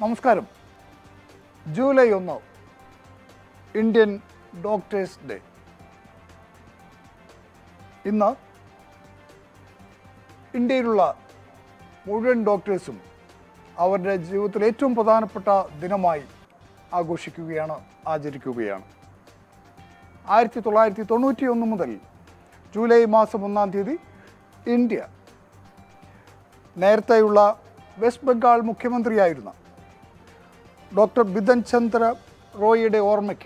നമസ്കാരം ജൂലൈ ഒന്ന് Indian doctors day ഇന്ന് ഇന്ത്യയിലുള്ള മുഴുവൻ ഡോക്ടേഴ്സും അവരുടെ ജീവിതത്തിൽ ഏറ്റവും പ്രധാനപ്പെട്ട ദിനമായി ആഘോഷിക്കുകയാണ് ആചരിക്കുകയാണ് ആയിരത്തി തൊള്ളായിരത്തി തൊണ്ണൂറ്റി ഒന്ന് മുതൽ ജൂലൈ മാസം ഒന്നാം തീയതി ഇന്ത്യ നേരത്തെയുള്ള വെസ്റ്റ് ബംഗാൾ മുഖ്യമന്ത്രിയായിരുന്ന ഡോക്ടർ ബിധൻ ചന്ദ്ര റോയിയുടെ ഓർമ്മയ്ക്ക്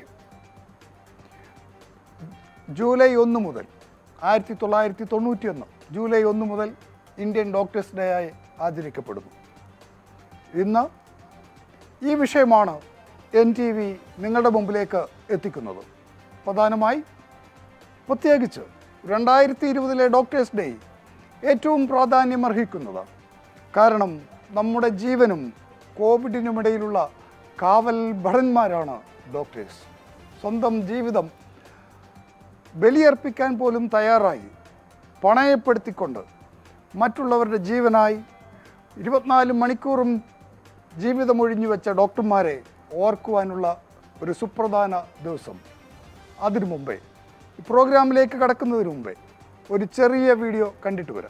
ജൂലൈ ഒന്ന് മുതൽ ആയിരത്തി തൊള്ളായിരത്തി തൊണ്ണൂറ്റി ഒന്ന് ജൂലൈ ഒന്ന് മുതൽ ഇന്ത്യൻ ഡോക്ടേഴ്സ് ഡേ ആയി ആചരിക്കപ്പെടുന്നു ഇന്ന് ഈ വിഷയമാണ് എൻ ടി വി നിങ്ങളുടെ മുമ്പിലേക്ക് എത്തിക്കുന്നത് പ്രധാനമായി പ്രത്യേകിച്ച് രണ്ടായിരത്തി ഇരുപതിലെ ഡോക്ടേഴ്സ് ഡേ ഏറ്റവും പ്രാധാന്യമർഹിക്കുന്നത് കാരണം നമ്മുടെ ജീവനും കോവിഡിനുമിടയിലുള്ള കാവൽ ഭടന്മാരാണ് ഡോക്ടേഴ്സ് സ്വന്തം ജീവിതം ബലിയർപ്പിക്കാൻ പോലും തയ്യാറായി പണയപ്പെടുത്തിക്കൊണ്ട് മറ്റുള്ളവരുടെ ജീവനായി ഇരുപത്തിനാല് മണിക്കൂറും ജീവിതമൊഴിഞ്ഞു വെച്ച ഡോക്ടർമാരെ ഓർക്കുവാനുള്ള ഒരു സുപ്രധാന ദിവസം അതിനു മുമ്പേ ഈ പ്രോഗ്രാമിലേക്ക് കടക്കുന്നതിന് മുമ്പേ ഒരു ചെറിയ വീഡിയോ കണ്ടിട്ട് വരാം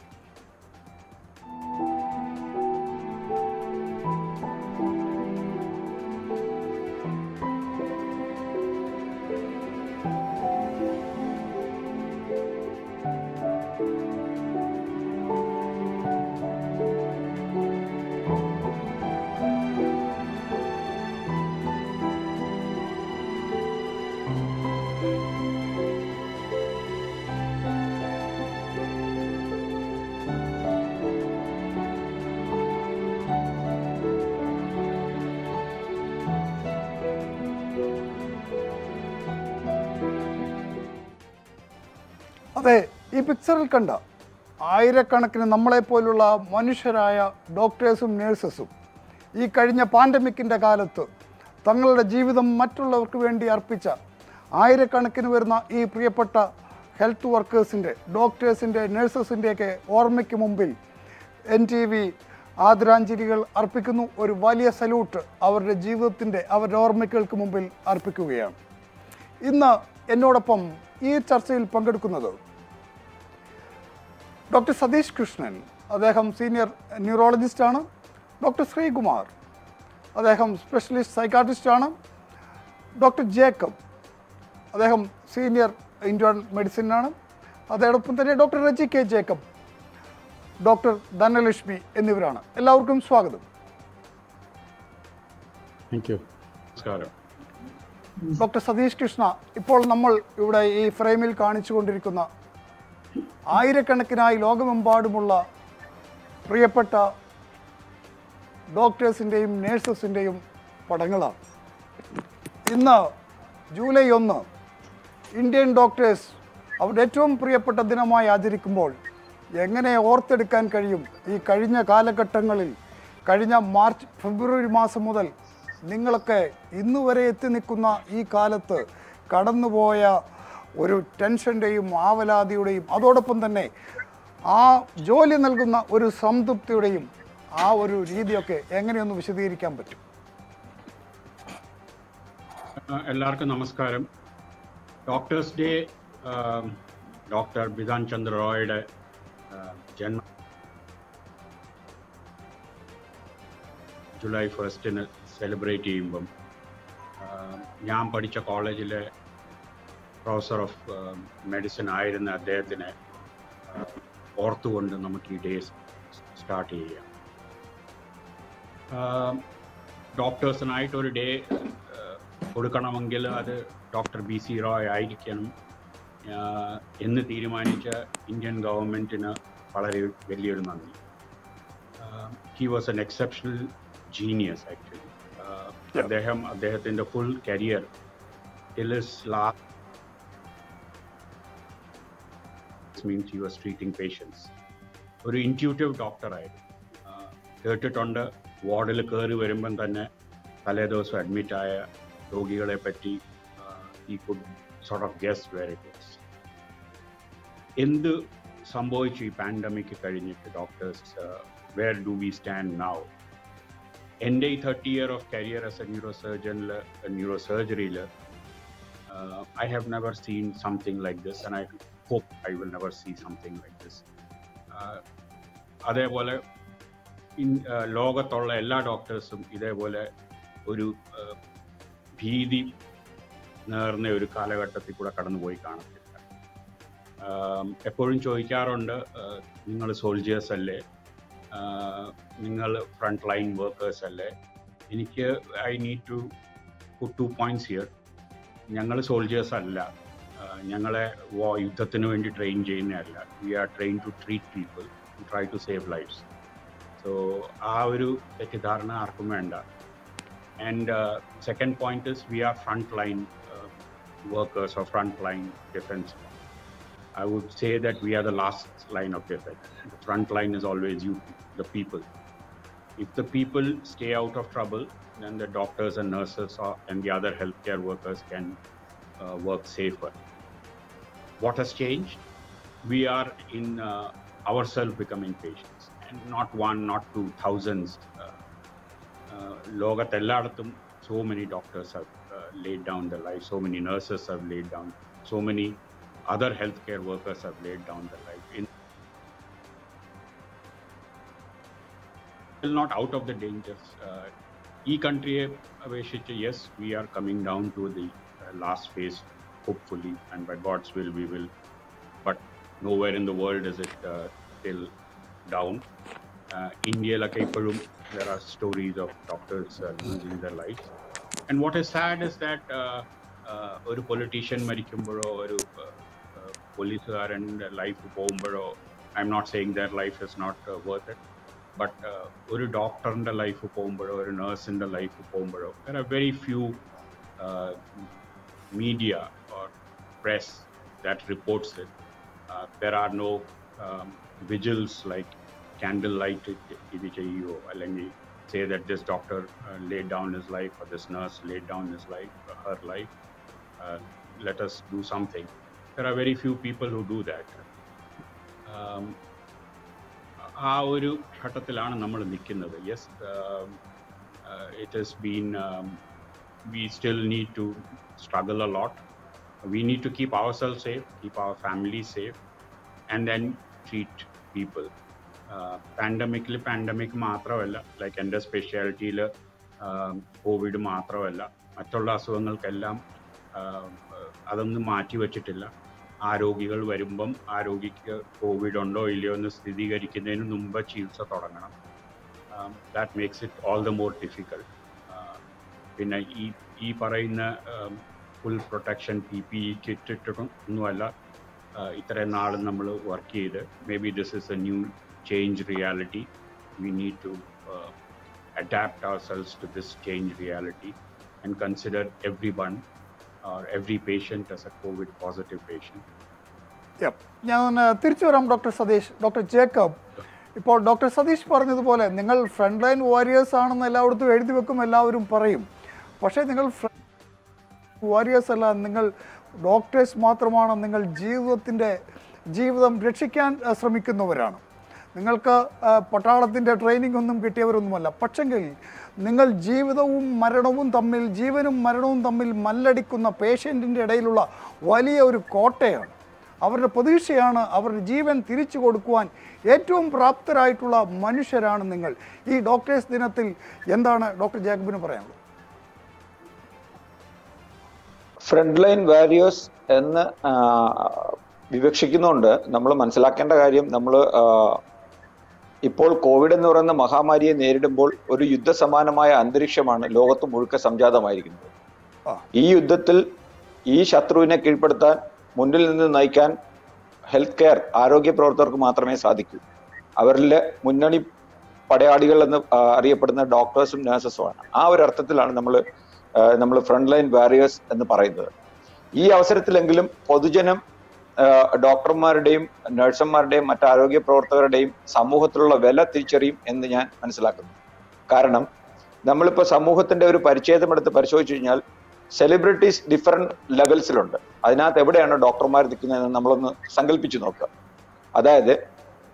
അതെ ഈ പിക്ചറിൽ കണ്ട ആയിരക്കണക്കിന് നമ്മളെപ്പോലുള്ള മനുഷ്യരായ ഡോക്ടേഴ്സും നേഴ്സസും ഈ കഴിഞ്ഞ പാൻഡമിക്കിൻ്റെ കാലത്ത് തങ്ങളുടെ ജീവിതം മറ്റുള്ളവർക്ക് വേണ്ടി അർപ്പിച്ച ആയിരക്കണക്കിന് വരുന്ന ഈ പ്രിയപ്പെട്ട ഹെൽത്ത് വർക്കേഴ്സിൻ്റെ ഡോക്ടേഴ്സിൻ്റെ നേഴ്സസിൻ്റെയൊക്കെ ഓർമ്മയ്ക്ക് മുമ്പിൽ എൻ ടി വി ആദരാഞ്ജലികൾ അർപ്പിക്കുന്നു ഒരു വലിയ സല്യൂട്ട് അവരുടെ ജീവിതത്തിൻ്റെ അവരുടെ ഓർമ്മയ്ക്കൾക്ക് മുമ്പിൽ അർപ്പിക്കുകയാണ് ഇന്ന് എന്നോടൊപ്പം ഈ ചർച്ചയിൽ പങ്കെടുക്കുന്നത് ഡോക്ടർ സതീഷ് കൃഷ്ണൻ അദ്ദേഹം സീനിയർ ന്യൂറോളജിസ്റ്റാണ് ഡോക്ടർ ശ്രീകുമാർ അദ്ദേഹം സ്പെഷ്യലിസ്റ്റ് സൈക്കാട്രിസ്റ്റാണ് ഡോക്ടർ ജേക്കബ് അദ്ദേഹം സീനിയർ ഇൻറ്റേൺ മെഡിസിനാണ് അതോടൊപ്പം തന്നെ doctor Reji K Jacob doctor Dhanalakshmi എന്നിവരാണ് എല്ലാവർക്കും സ്വാഗതം താങ്ക് യു നമസ്കാരം ഡോക്ടർ സതീഷ് കൃഷ്ണ ഇപ്പോൾ നമ്മൾ ഇവിടെ ഈ ഫ്രെയിമിൽ കാണിച്ചുകൊണ്ടിരിക്കുന്ന ആയിരക്കണക്കിനായി ലോകമെമ്പാടുമുള്ള പ്രിയപ്പെട്ട ഡോക്ടേഴ്സിൻ്റെയും നേഴ്സസിൻ്റെയും പടങ്ങളാണ് ഇന്ന് ജൂലൈ ഒന്ന് ഇന്ത്യൻ ഡോക്ടേഴ്സ് അവരുടെ ഏറ്റവും പ്രിയപ്പെട്ട ദിനമായി ആചരിക്കുമ്പോൾ എങ്ങനെ ഓർത്തെടുക്കാൻ കഴിയും ഈ കഴിഞ്ഞ കാലഘട്ടങ്ങളിൽ കഴിഞ്ഞ മാർച്ച് ഫെബ്രുവരി മാസം മുതൽ നിങ്ങളൊക്കെ ഇന്ന് വരെ എത്തി നിൽക്കുന്ന ഈ കാലത്ത് കടന്നുപോയ ഒരു ടെൻഷൻ്റെയും ആവലാതിയുടെയും അതോടൊപ്പം തന്നെ ആ ജോലി നൽകുന്ന ഒരു സംതൃപ്തിയുടെയും ആ ഒരു രീതിയൊക്കെ എങ്ങനെയൊന്ന് വിശദീകരിക്കാൻ പറ്റും ആ, എല്ലാവർക്കും നമസ്കാരം doctors day doctor Bidhan Chandra റോയുടെ ആ, ജന്മ ജൂലൈ ഫസ്റ്റിന് സെലിബ്രേറ്റ് ചെയ്യുമ്പം ആ, ഞാൻ പഠിച്ച കോളേജിലെ പ്രൊഫസർ ഓഫ് മെഡിസിൻ ആയിരുന്ന അദ്ദേഹത്തിനെ ആ, ഓർത്തുകൊണ്ട് നമുക്ക് ഈ ഡേ സ്റ്റാർട്ട് ചെയ്യാം ഡോക്ടേഴ്സിനായിട്ട് ഒരു ഡേ കൊടുക്കണമെങ്കിൽ അത് ഡോക്ടർ ബി സി റോയ് ആയിരിക്കണം ആഹ് എന്ന് തീരുമാനിച്ച ഇന്ത്യൻ ഗവൺമെൻറ്റിന് വളരെ വലിയൊരു നന്ദി he was an exceptional genius actually അദ്ദേഹം അദ്ദേഹത്തിൻ്റെ full career till his last means he was treating patients ഒരു ഇൻറ്റ്യൂട്ടീവ് ഡോക്ടറായിരുന്നു കേട്ടിട്ടുണ്ട് വാർഡിൽ കയറി വരുമ്പം തന്നെ തലേ ദിവസം അഡ്മിറ്റായ രോഗികളെ പറ്റി ഈ could sort of guess where it was എന്ത് സംഭവിച്ചു ഈ പാൻഡമിക് കഴിഞ്ഞിട്ട് doctors where do we stand now എൻ്റെ ഈ thirty year of career as a neuro സർജനിൽ ന്യൂറോ സർജറിയിൽ I have never seen something like this and I hope I will never see something like this അതേപോലെ in ലോകത്തുള്ള എല്ലാ ഡോക്ടേഴ്സും ഇതേപോലെ ഒരു ഭീതി നേർന്ന ഒരു കാലഘട്ടത്തിൽ കൂടെ കടന്നുപോയി കാണത്തില്ല എപ്പോഴും ചോദിക്കാറുണ്ട് നിങ്ങൾ സോൾജിയേഴ്സ് അല്ലേ നിങ്ങൾ ഫ്രണ്ട് ലൈൻ വർക്കേഴ്സ് അല്ലേ എനിക്ക് I need to put two points here ഞങ്ങൾ സോൾജിയേഴ്സ് അല്ല ഞങ്ങളെ യുദ്ധത്തിന് വേണ്ടി ട്രെയിൻ ചെയ്യുന്നതല്ല we are train to treat people try to save lives so ആ ഒരു തെറ്റിദ്ധാരണ ആർക്കും വേണ്ട and second point is we are front line workers or frontline defense. I would say that we are the last line of defense. The front line is always you, the people. If the people stay out of trouble, then the doctors and nurses are, and the other healthcare workers can uh, work safer. What has changed? We are in uh, ourselves becoming patients, and not one, not two, thousands. ലോകത്തെല്ലായിടത്തും so many doctors have uh, laid down their life, so many nurses have laid down, so many other healthcare workers have laid down their life. In, still not out of the dangers. Uh, ഈ കൺട്രിയെ അപേക്ഷിച്ച് yes we are coming down to the last phase hopefully and by God's will we will but nowhere in the world is it till down ഇന്ത്യയിലൊക്കെ ഇപ്പോഴും there are stories of doctors uh, losing their lives. And what is sad is that ഒരു politician മരിക്കുമ്പോഴോ ഒരു പോലീസുകാരൻ്റെ life പോകുമ്പോഴോ I am not saying their life is not worth it but ഒരു ഡോക്ടറിൻ്റെ life പോകുമ്പോഴോ ഒരു നേഴ്സിൻ്റെ ലൈഫ് പോകുമ്പോഴോ there are very few media or press that reports it there are no vigils like candle light ഇത് ചെയ്യുകയോ അല്ലെങ്കിൽ say that this doctor uh, laid down his life or this nurse laid down his life uh, her life uh, let us do something there are very few people who do that um, ആ ഒരു ഘട്ടത്തിലാണ് നമ്മൾ നിൽക്കുന്നത് yes it has been we still need to struggle a lot we need to keep our self safe keep our family safe and then treat people പാൻഡമിക്കിൽ pandemic മാത്രമല്ല like എൻ്റെ സ്പെഷ്യാലിറ്റിയിൽ Covid മാത്രമല്ല മറ്റുള്ള അസുഖങ്ങൾക്കെല്ലാം അതൊന്നും മാറ്റി വച്ചിട്ടില്ല ആ രോഗികൾ വരുമ്പം ആ രോഗിക്ക് കോവിഡ് ഉണ്ടോ ഇല്ലയോ എന്ന് സ്ഥിരീകരിക്കുന്നതിന് മുമ്പ് ചികിത്സ തുടങ്ങണം that makes it all the more difficult പിന്നെ ഈ ഈ പറയുന്ന full protection P P E kit ഇട്ടിട്ടും ഒന്നുമല്ല ഇത്രയും നാളും നമ്മൾ വർക്ക് ചെയ്ത് maybe this is a new change reality. We need to uh, adapt ourselves to this change reality and consider everyone or every patient as a COVID positive patient. ഞാൻ തിരിച്ചു വരാം doctor Satheesh doctor Jacob ഇപ്പോൾ doctor Satheesh പറഞ്ഞതുപോലെ നിങ്ങൾ front line warriors ആണെന്ന് എല്ലായിടത്തും എഴുതി വെക്കും എല്ലാവരും പറയും പക്ഷേ നിങ്ങൾ വാരിയേഴ്സ് അല്ല നിങ്ങൾ ഡോക്ടേഴ്സ് മാത്രമാണ് നിങ്ങൾ ജീവിതത്തിൻ്റെ ജീവിതം രക്ഷിക്കാൻ ശ്രമിക്കുന്നവരാണ് നിങ്ങൾക്ക് പട്ടാളത്തിൻ്റെ ട്രെയിനിങ് ഒന്നും കിട്ടിയവരൊന്നുമല്ല പക്ഷെങ്കിൽ നിങ്ങൾ ജീവിതവും മരണവും തമ്മിൽ ജീവനും മരണവും തമ്മിൽ മല്ലടിക്കുന്ന പേഷ്യൻറ്റിൻ്റെ ഇടയിലുള്ള വലിയ ഒരു കോട്ടയാണ് അവരുടെ പ്രതീക്ഷയാണ് അവരുടെ ജീവൻ തിരിച്ചു കൊടുക്കുവാൻ ഏറ്റവും പ്രാപ്തരായിട്ടുള്ള മനുഷ്യരാണ് നിങ്ങൾ ഈ ഡോക്ടേഴ്സ് ദിനത്തിൽ എന്താണ് ഡോക്ടർ ജേക്കബിന് പറയാനുള്ളത് ഫ്രണ്ട് ലൈൻ വാരിയേഴ്സ് എന്ന് വിവക്ഷിക്കുന്നുണ്ട് നമ്മൾ മനസ്സിലാക്കേണ്ട കാര്യം നമ്മൾ ഇപ്പോൾ കോവിഡ് എന്ന് പറയുന്ന മഹാമാരിയെ നേരിടുമ്പോൾ ഒരു യുദ്ധസമാനമായ അന്തരീക്ഷമാണ് ലോകത്ത് മുഴുക്ക സംജാതമായിരിക്കുന്നത് ഈ യുദ്ധത്തിൽ ഈ ശത്രുവിനെ കീഴ്പ്പെടുത്താൻ മുന്നിൽ നിന്ന് നയിക്കാൻ ഹെൽത്ത് കെയർ ആരോഗ്യ പ്രവർത്തകർക്ക് മാത്രമേ സാധിക്കൂ അവരിലെ മുന്നണി പടയാളികൾ എന്ന് അറിയപ്പെടുന്ന ഡോക്ടേഴ്സും നഴ്സസുമാണ് ആ ഒരു അർത്ഥത്തിലാണ് നമ്മൾ നമ്മൾ ഫ്രണ്ട് ലൈൻ വാരിയേഴ്സ് എന്ന് പറയുന്നത് ഈ അവസരത്തിലെങ്കിലും പൊതുജനം ഡോക്ടർമാരുടെയും നഴ്സുമാരുടെയും മറ്റ് ആരോഗ്യ പ്രവർത്തകരുടെയും സമൂഹത്തിലുള്ള വില തിരിച്ചറിയും എന്ന് ഞാൻ മനസ്സിലാക്കുന്നു കാരണം നമ്മളിപ്പോൾ സമൂഹത്തിന്റെ ഒരു പരിച്ഛേദം എടുത്ത് പരിശോധിച്ചു കഴിഞ്ഞാൽ സെലിബ്രിറ്റീസ് ഡിഫറെന്റ് ലെവൽസിലുണ്ട് അതിനകത്ത് എവിടെയാണ് ഡോക്ടർമാർ നിൽക്കുന്നതെന്ന് നമ്മളൊന്ന് സങ്കല്പിച്ചു നോക്കുക അതായത്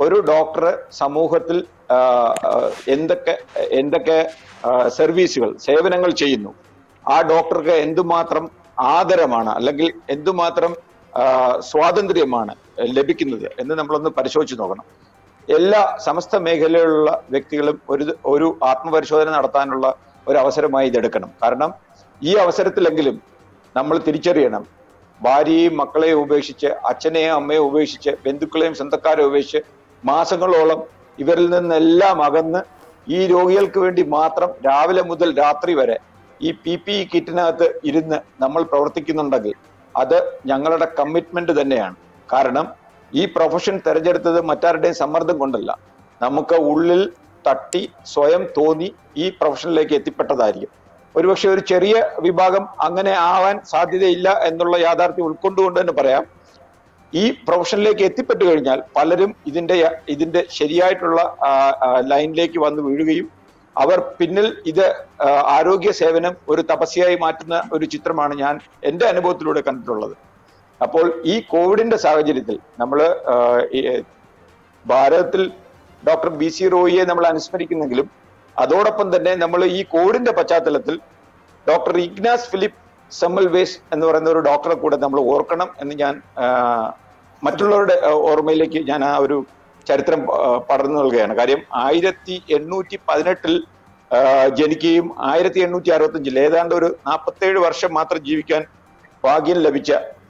ഒരു ഡോക്ടർ സമൂഹത്തിൽ ആ, ആ, എന്തൊക്കെ എന്തൊക്കെ ആ, സർവീസുകൾ സേവനങ്ങൾ ചെയ്യുന്നു ആ ഡോക്ടർക്ക് എന്തുമാത്രം ആദരമാണ് അല്ലെങ്കിൽ എന്തുമാത്രം ആ, സ്വാതന്ത്ര്യമാണ് ലഭിക്കുന്നത് എന്ന് നമ്മളൊന്ന് പരിശോധിച്ച് നോക്കണം എല്ലാ സമസ്ത മേഖലയിലുള്ള വ്യക്തികളും ഒരു ഒരു ആത്മപരിശോധന നടത്താനുള്ള ഒരു അവസരമായി ഇതെടുക്കണം കാരണം ഈ അവസരത്തിലെങ്കിലും നമ്മൾ തിരിച്ചറിയണം ഭാര്യയെയും മക്കളെയും ഉപേക്ഷിച്ച് അച്ഛനെയും അമ്മയെയും ഉപേക്ഷിച്ച് ബന്ധുക്കളെയും സ്വന്തക്കാരെയും ഉപേക്ഷിച്ച് മാസങ്ങളോളം ഇവരിൽ നിന്നെല്ലാം അകന്ന് ഈ രോഗികൾക്ക് വേണ്ടി മാത്രം രാവിലെ മുതൽ രാത്രി വരെ ഈ പി പി ഇ കിറ്റിനകത്ത് ഇരുന്ന് നമ്മൾ പ്രവർത്തിക്കുന്നുണ്ടെങ്കിൽ അത് ഞങ്ങളുടെ കമ്മിറ്റ്മെന്റ് തന്നെയാണ് കാരണം ഈ പ്രൊഫഷൻ തിരഞ്ഞെടുത്തത് മറ്റാരുടെയും സമ്മർദ്ദം കൊണ്ടല്ല നമുക്ക് ഉള്ളിൽ തട്ടി സ്വയം തോന്നി ഈ പ്രൊഫഷനിലേക്ക് എത്തിപ്പെട്ടതായിരിക്കും ഒരുപക്ഷെ ഒരു ചെറിയ വിഭാഗം അങ്ങനെ ആവാൻ സാധ്യതയില്ല എന്നുള്ള യാഥാർത്ഥ്യം ഉൾക്കൊണ്ടുകൊണ്ട് തന്നെ പറയാം ഈ പ്രൊഫഷനിലേക്ക് എത്തിപ്പെട്ടു കഴിഞ്ഞാൽ പലരും ഇതിന്റെ ഇതിന്റെ ശരിയായിട്ടുള്ള ആ, ആ, ലൈനിലേക്ക് വന്ന് വീഴുകയും അവർ പിന്നിൽ ഇത് ആ, ആരോഗ്യ സേവനം ഒരു തപസ്യയായി മാറ്റുന്ന ഒരു ചിത്രമാണ് ഞാൻ എന്റെ അനുഭവത്തിലൂടെ കണ്ടിട്ടുള്ളത് അപ്പോൾ ഈ കോവിഡിന്റെ സാഹചര്യത്തിൽ നമ്മൾ ഭാരതത്തിൽ ഡോക്ടർ ബി സി റോയിയെ നമ്മൾ അനുസ്മരിക്കുന്നെങ്കിലും അതോടൊപ്പം തന്നെ നമ്മൾ ഈ കോവിഡിന്റെ പശ്ചാത്തലത്തിൽ ഡോക്ടർ ഇഗ്നാസ് ഫിലിപ്പ് സെമ്മൽവേസ് എന്ന് പറയുന്ന ഒരു ഡോക്ടറെ കൂടെ നമ്മൾ ഓർക്കണം എന്ന് ഞാൻ ആ, മറ്റുള്ളവരുടെ ആ, ഓർമ്മയിലേക്ക് ഞാൻ ആ ഒരു ചരിത്രം ആ, പടർന്നു നൽകുകയാണ് കാര്യം ആയിരത്തി എണ്ണൂറ്റി പതിനെട്ടിൽ ആ, ജനിക്കുകയും ആയിരത്തി എണ്ണൂറ്റി അറുപത്തി അഞ്ചിൽ ഏതാണ്ട് ഒരു നാൽപ്പത്തേഴ് വർഷം മാത്രം ജീവിക്കാൻ ഭാഗ്യം ലഭിച്ച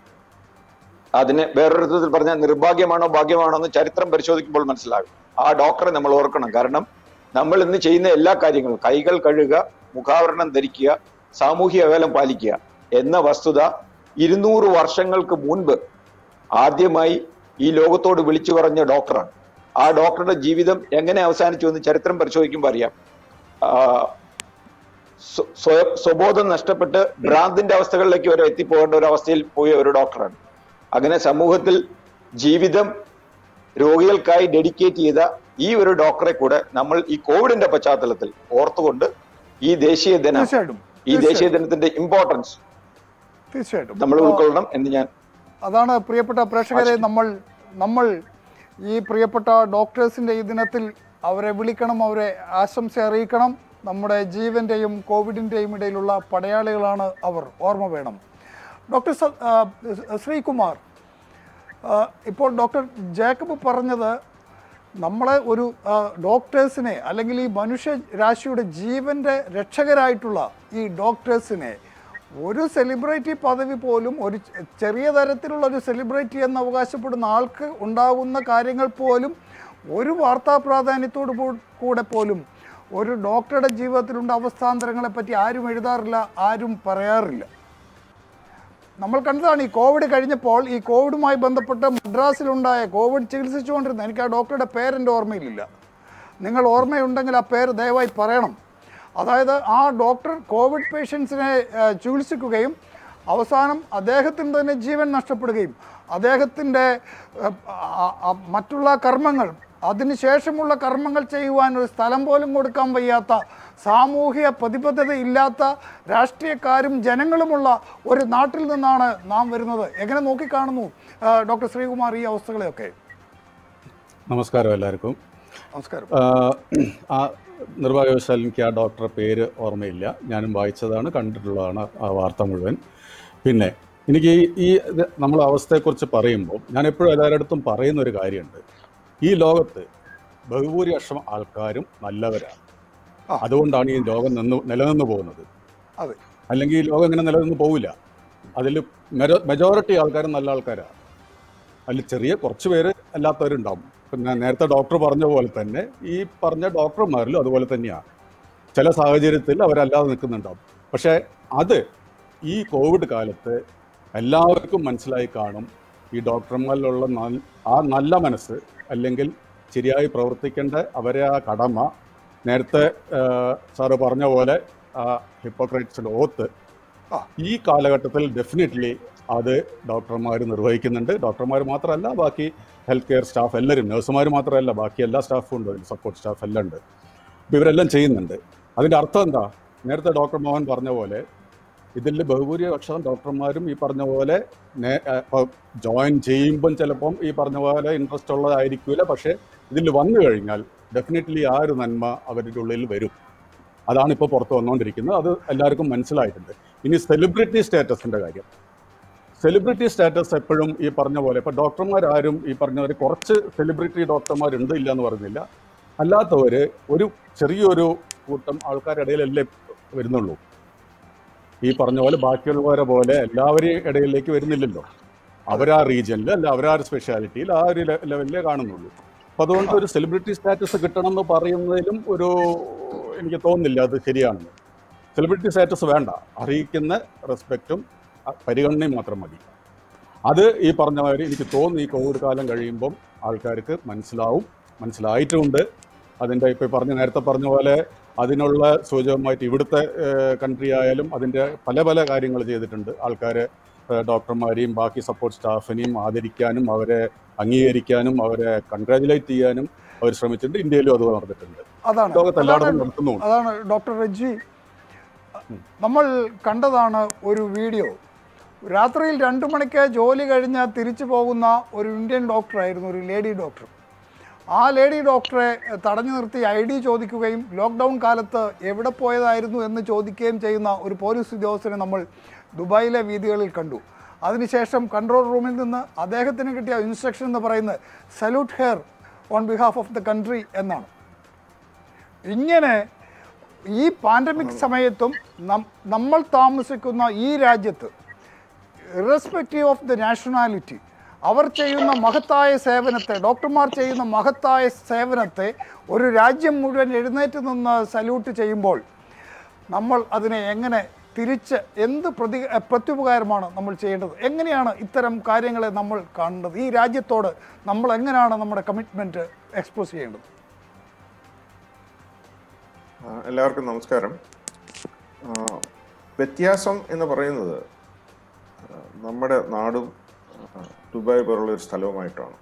അതിന് വേറൊരു വിധത്തിൽ പറഞ്ഞാൽ നിർഭാഗ്യമാണോ ഭാഗ്യമാണോ എന്ന് ചരിത്രം പരിശോധിക്കുമ്പോൾ മനസ്സിലാകും ആ ഡോക്ടറെ നമ്മൾ ഓർക്കണം കാരണം നമ്മൾ ഇന്ന് ചെയ്യുന്ന എല്ലാ കാര്യങ്ങളും കൈകൾ കഴുകുക മുഖാവരണം ധരിക്കുക സാമൂഹ്യ അകലം പാലിക്കുക എന്ന വസ്തുത ഇരുന്നൂറ് വർഷങ്ങൾക്ക് മുൻപ് ആദ്യമായി ഈ ലോകത്തോട് വിളിച്ചു പറഞ്ഞ ഡോക്ടറാണ് ആ ഡോക്ടറുടെ ജീവിതം എങ്ങനെ അവസാനിച്ചു എന്ന് ചരിത്രം പരിശോധിക്കുമ്പോൾ അറിയാം ആ, സ്വ- സ്വയം സ്വബോധം നഷ്ടപ്പെട്ട് ഭ്രാന്തിന്റെ അവസ്ഥകളിലേക്ക് വരെ എത്തിപ്പോകേണ്ട ഒരു അവസ്ഥയിൽ പോയ ഒരു ഡോക്ടറാണ് അങ്ങനെ സമൂഹത്തിൽ ജീവിതം രോഗികൾക്കായി ഡെഡിക്കേറ്റ് ചെയ്ത ഈ ഒരു ഡോക്ടറെ കൂടെ നമ്മൾ ഈ കോവിഡിന്റെ പശ്ചാത്തലത്തിൽ ഓർത്തുകൊണ്ട് ഈ ദേശീയ ദിനം തീർച്ചയായിട്ടും ഈ ദേശീയ തീർച്ചയായിട്ടും ദിനത്തിന്റെ ഇമ്പോർട്ടൻസ് തീർച്ചയായിട്ടും നമ്മൾ ആ, ഉൾക്കൊള്ളണം എന്ന് ഞാൻ അതാണ് പ്രിയപ്പെട്ട പ്രേക്ഷകരെ നമ്മൾ നമ്മൾ ഈ പ്രിയപ്പെട്ട ഡോക്ടേഴ്സിൻ്റെ ഈ ദിനത്തിൽ അവരെ വിളിക്കണം അവരെ ആശംസ അറിയിക്കണം നമ്മുടെ ജീവൻ്റെയും കോവിഡിൻ്റെയും ഇടയിലുള്ള പടയാളികളാണ് അവർ ഓർമ്മ വേണം ഡോക്ടർ സ- ആ, ശ്രീകുമാർ ആ, ഇപ്പോൾ ഡോക്ടർ ജേക്കബ് പറഞ്ഞത് നമ്മളെ ഒരു ആ, ഡോക്ടേഴ്സിനെ അല്ലെങ്കിൽ ഈ മനുഷ്യ രാശിയുടെ ജീവൻ്റെ രക്ഷകരായിട്ടുള്ള ഈ ഡോക്ടേഴ്സിനെ ഒരു സെലിബ്രിറ്റി പദവി പോലും ഒരു ചെ- ചെറിയ തരത്തിലുള്ള ഒരു സെലിബ്രിറ്റി എന്ന് അവകാശപ്പെടുന്ന ആൾക്ക് ഉണ്ടാകുന്ന കാര്യങ്ങൾ പോലും ഒരു വാർത്താ പ്രാധാന്യത്തോടു കൂ- കൂടെ പോലും ഒരു ഡോക്ടറുടെ ജീവിതത്തിലുണ്ട അവസ്ഥാന്തരങ്ങളെ പറ്റി ആരും എഴുതാറില്ല ആരും പറയാറില്ല നമ്മൾ കണ്ടതാണ് ഈ കോവിഡ് കഴിഞ്ഞപ്പോൾ ഈ കോവിഡുമായി ബന്ധപ്പെട്ട് മദ്രാസിലുണ്ടായ കോവിഡ് ചികിത്സിച്ചുകൊണ്ടിരുന്ന എനിക്ക് ആ ഡോക്ടറുടെ പേരെൻ്റെ ഓർമ്മയിലില്ല നിങ്ങൾ ഓർമ്മയുണ്ടെങ്കിൽ ആ പേര് ദയവായി പറയണം അതായത് ആ ഡോക്ടർ കോവിഡ് പേഷ്യൻസിനെ ഏഹ്, ചികിത്സിക്കുകയും അവസാനം അദ്ദേഹത്തിന് തന്നെ ജീവൻ നഷ്ടപ്പെടുകയും അദ്ദേഹത്തിൻ്റെ ഏഹ്, ആ- ആ മറ്റുള്ള കർമ്മങ്ങൾ അതിനുശേഷമുള്ള കർമ്മങ്ങൾ ചെയ്യുവാൻ ഒരു സ്ഥലം പോലും കൊടുക്കാൻ വയ്യാത്ത സാമൂഹിക പ്രതിബദ്ധത ഇല്ലാത്ത രാഷ്ട്രീയക്കാരും ജനങ്ങളുമുള്ള ഒരു നാട്ടിൽ നിന്നാണ് നാം വരുന്നത് എങ്ങനെ നോക്കിക്കാണുന്നു ആ, ഡോക്ടർ ശ്രീകുമാർ ഈ അവസ്ഥകളെയൊക്കെ നമസ്കാരം എല്ലാവർക്കും നമസ്കാരം ആഹ് ആ നിർഭാഗ്യവശാൽ എനിക്ക് ആ ഡോക്ടറെ പേര് ഓർമ്മയില്ല ഞാനും വായിച്ചതാണ് കണ്ടിട്ടുള്ളതാണ് ആ വാർത്ത മുഴുവൻ പിന്നെ എനിക്ക് ഈ ഈ ഇത് നമ്മളെ അവസ്ഥയെക്കുറിച്ച് പറയുമ്പോൾ ഞാൻ എപ്പോഴും എല്ലാവരുടെ പറയുന്ന ഒരു കാര്യമുണ്ട് ഈ ലോകത്ത് ബഹുഭൂരിപക്ഷം ആൾക്കാരും നല്ലവരാണ് ആ. അതുകൊണ്ടാണ് ഈ ലോകം നിന്ന് നിലനിന്ന് പോകുന്നത് അതെ അല്ലെങ്കിൽ ഈ ലോകം ഇങ്ങനെ നിലനിന്ന് പോവില്ല അതിൽ മെജോറിറ്റി ആൾക്കാരും നല്ല ആൾക്കാരാണ് അതിൽ ചെറിയ കുറച്ച് പേര് അല്ലാത്തവരുണ്ടാവും പിന്നെ നേരത്തെ ഡോക്ടർ പറഞ്ഞ പോലെ തന്നെ ഈ പറഞ്ഞ ഡോക്ടർമാരിലും അതുപോലെ തന്നെയാണ് ചില സാഹചര്യത്തിൽ അവരല്ലാതെ നിൽക്കുന്നുണ്ടാവും പക്ഷേ അത് ഈ കോവിഡ് കാലത്ത് എല്ലാവർക്കും മനസ്സിലായി കാണും ഈ ഡോക്ടർമാരിലുള്ള നൽ- ആ നല്ല മനസ്സ് അല്ലെങ്കിൽ ശരിയായി പ്രവർത്തിക്കേണ്ട അവരെ ആ കടമ നേരത്തെ സാറ് പറഞ്ഞ പോലെ ആ ഹിപ്പോക്രൈറ്റ്സിൻ്റെ ഓത്ത് ആ. ഈ കാലഘട്ടത്തിൽ ഡെഫിനറ്റ്ലി അത് ഡോക്ടർമാർ നിർവഹിക്കുന്നുണ്ട് ഡോക്ടർമാർ മാത്രമല്ല ബാക്കി ഹെൽത്ത് കെയർ സ്റ്റാഫ് എല്ലാവരും നഴ്സുമാർ മാത്രമല്ല ബാക്കി എല്ലാ സ്റ്റാഫും ഉണ്ട് അതിൽ സപ്പോർട്ട് സ്റ്റാഫ് എല്ലാം ഉണ്ട് അപ്പോൾ ഇവരെല്ലാം ചെയ്യുന്നുണ്ട് അതിൻ്റെ അർത്ഥം എന്താ നേരത്തെ ഡോക്ടർ മോഹൻ പറഞ്ഞ പോലെ ഇതിൽ ബഹുഭൂരിപക്ഷം ഡോക്ടർമാരും ഈ പറഞ്ഞ പോലെ ജോയിൻ ചെയ്യുമ്പം ചിലപ്പം ഈ പറഞ്ഞ പോലെ ഇൻട്രസ്റ്റ് ഉള്ളതായിരിക്കില്ല പക്ഷേ ഇതിൽ വന്നു കഴിഞ്ഞാൽ ഡെഫിനറ്റ്ലി ആ ഒരു നന്മ അവരുടെ ഉള്ളിൽ വരും അതാണ് ഇപ്പോൾ പുറത്ത് വന്നുകൊണ്ടിരിക്കുന്നത് അത് എല്ലാവർക്കും മനസ്സിലായിട്ടുണ്ട് ഇനി സെലിബ്രിറ്റി സ്റ്റാറ്റസിൻ്റെ കാര്യം സെലിബ്രിറ്റി സ്റ്റാറ്റസ് എപ്പോഴും ഈ പറഞ്ഞ പോലെ ഇപ്പോൾ ഡോക്ടർമാരാരും ഈ പറഞ്ഞവർ കുറച്ച് സെലിബ്രിറ്റി ഡോക്ടർമാരുണ്ട് ഇല്ല എന്ന് പറയുന്നില്ല അല്ലാത്തവർ ഒരു ചെറിയൊരു കൂട്ടം ആൾക്കാരുടെ ഇടയിലല്ലേ വരുന്നുള്ളൂ ഈ പറഞ്ഞ പോലെ ബാക്കിയുള്ളവരെ പോലെ എല്ലാവരെയും ഇടയിലേക്ക് വരുന്നില്ലല്ലോ അവരാ റീജിയനിൽ അല്ല അവരാ സ്പെഷ്യാലിറ്റിയിൽ ആ ഒരു ലെ- ലെവലിലേ കാണുന്നുള്ളൂ അപ്പോൾ അതുകൊണ്ട് ഒരു സെലിബ്രിറ്റി സ്റ്റാറ്റസ് കിട്ടണം എന്ന് പറയുന്നതിലും ഒരു എനിക്ക് തോന്നുന്നില്ല അത് ശരിയാണെന്ന് സെലിബ്രിറ്റി സ്റ്റാറ്റസ് വേണ്ട അറിയിക്കുന്ന റെസ്പെക്റ്റും അ- പരിഗണനയും മാത്രം മതി അത് ഈ പറഞ്ഞ മാതിരി എനിക്ക് തോന്നുന്നു ഈ കോവിഡ് കാലം കഴിയുമ്പം ആൾക്കാർക്ക് മനസ്സിലാവും മനസ്സിലായിട്ടുമുണ്ട് അതിൻ്റെ ഇപ്പോൾ പറഞ്ഞ നേരത്തെ പറഞ്ഞ പോലെ അതിനുള്ള സൂചകമായിട്ട് ഇവിടുത്തെ കൺട്രി ആയാലും അതിൻ്റെ പല പല കാര്യങ്ങൾ ചെയ്തിട്ടുണ്ട് ആൾക്കാരെ ഏഹ് ഡോക്ടർമാരെയും ബാക്കി സപ്പോർട്ട് സ്റ്റാഫിനെയും ആദരിക്കാനും അവരെ അംഗീകരിക്കാനും അവരെ കൺഗ്രാജുലേറ്റ് ചെയ്യാനും അവർ ശ്രമിച്ചിട്ടുണ്ട് ഇന്ത്യയിലും അത് നടന്നിട്ടുണ്ട് അതാണ് ലോകത്ത് എല്ലായിടത്തും അതാണ് നടത്തുന്നുമുണ്ട് അതാണ് ഡോക്ടർ റെജി നമ്മൾ കണ്ടതാണ് ഒരു വീഡിയോ രാത്രിയിൽ രണ്ടു മണിക്ക് ജോലി കഴിഞ്ഞ് തിരിച്ചു പോകുന്ന ഒരു ഇന്ത്യൻ ഡോക്ടറായിരുന്നു ഒരു ലേഡി ഡോക്ടർ ആ ലേഡി ഡോക്ടറെ തടഞ്ഞു നിർത്തി ഐ ഡി ചോദിക്കുകയും ലോക്ക്ഡൗൺ കാലത്ത് എവിടെ പോയതായിരുന്നു എന്ന് ചോദിക്കുകയും ചെയ്യുന്ന ഒരു പോലീസ് ഉദ്യോഗസ്ഥനെ നമ്മൾ ദുബായിലെ വീതികളിൽ കണ്ടു അതിനുശേഷം കൺട്രോൾ റൂമിൽ നിന്ന് അദ്ദേഹത്തിന് കിട്ടിയ ഇൻസ്ട്രക്ഷൻ എന്ന് പറയുന്നത് salute here on behalf of the country എന്നാണ് ഇങ്ങനെ ഈ പാൻഡമിക് സമയത്തും നം- നമ്മൾ താമസിക്കുന്ന ഈ രാജ്യത്ത് ഇറസ്പെക്റ്റീവ് ഓഫ് ദ നാഷണാലിറ്റി അവർ ചെയ്യുന്ന മഹത്തായ സേവനത്തെ ഡോക്ടർമാർ ചെയ്യുന്ന മഹത്തായ സേവനത്തെ ഒരു രാജ്യം മുഴുവൻ എഴുന്നേറ്റ് നിന്ന് സല്യൂട്ട് ചെയ്യുമ്പോൾ നമ്മൾ അതിനെ എങ്ങനെ തിരിച്ച് എന്ത് പ്രതി പ്രത്യുപകാരമാണ് നമ്മൾ ചെയ്യേണ്ടത് എങ്ങനെയാണ് ഇത്തരം കാര്യങ്ങളെ നമ്മൾ കാണേണ്ടത് ഈ രാജ്യത്തോട് നമ്മൾ എങ്ങനെയാണ് നമ്മുടെ കമ്മിറ്റ്മെൻറ്റ് എക്സ്പ്രസ് ചെയ്യേണ്ടത് ആ, എല്ലാവർക്കും നമസ്കാരം ആ, വ്യത്യാസം എന്ന് പറയുന്നത് ആ, നമ്മുടെ നാടും ആ, ദുബായ് പോലുള്ള ഒരു സ്ഥലവുമായിട്ടാണ്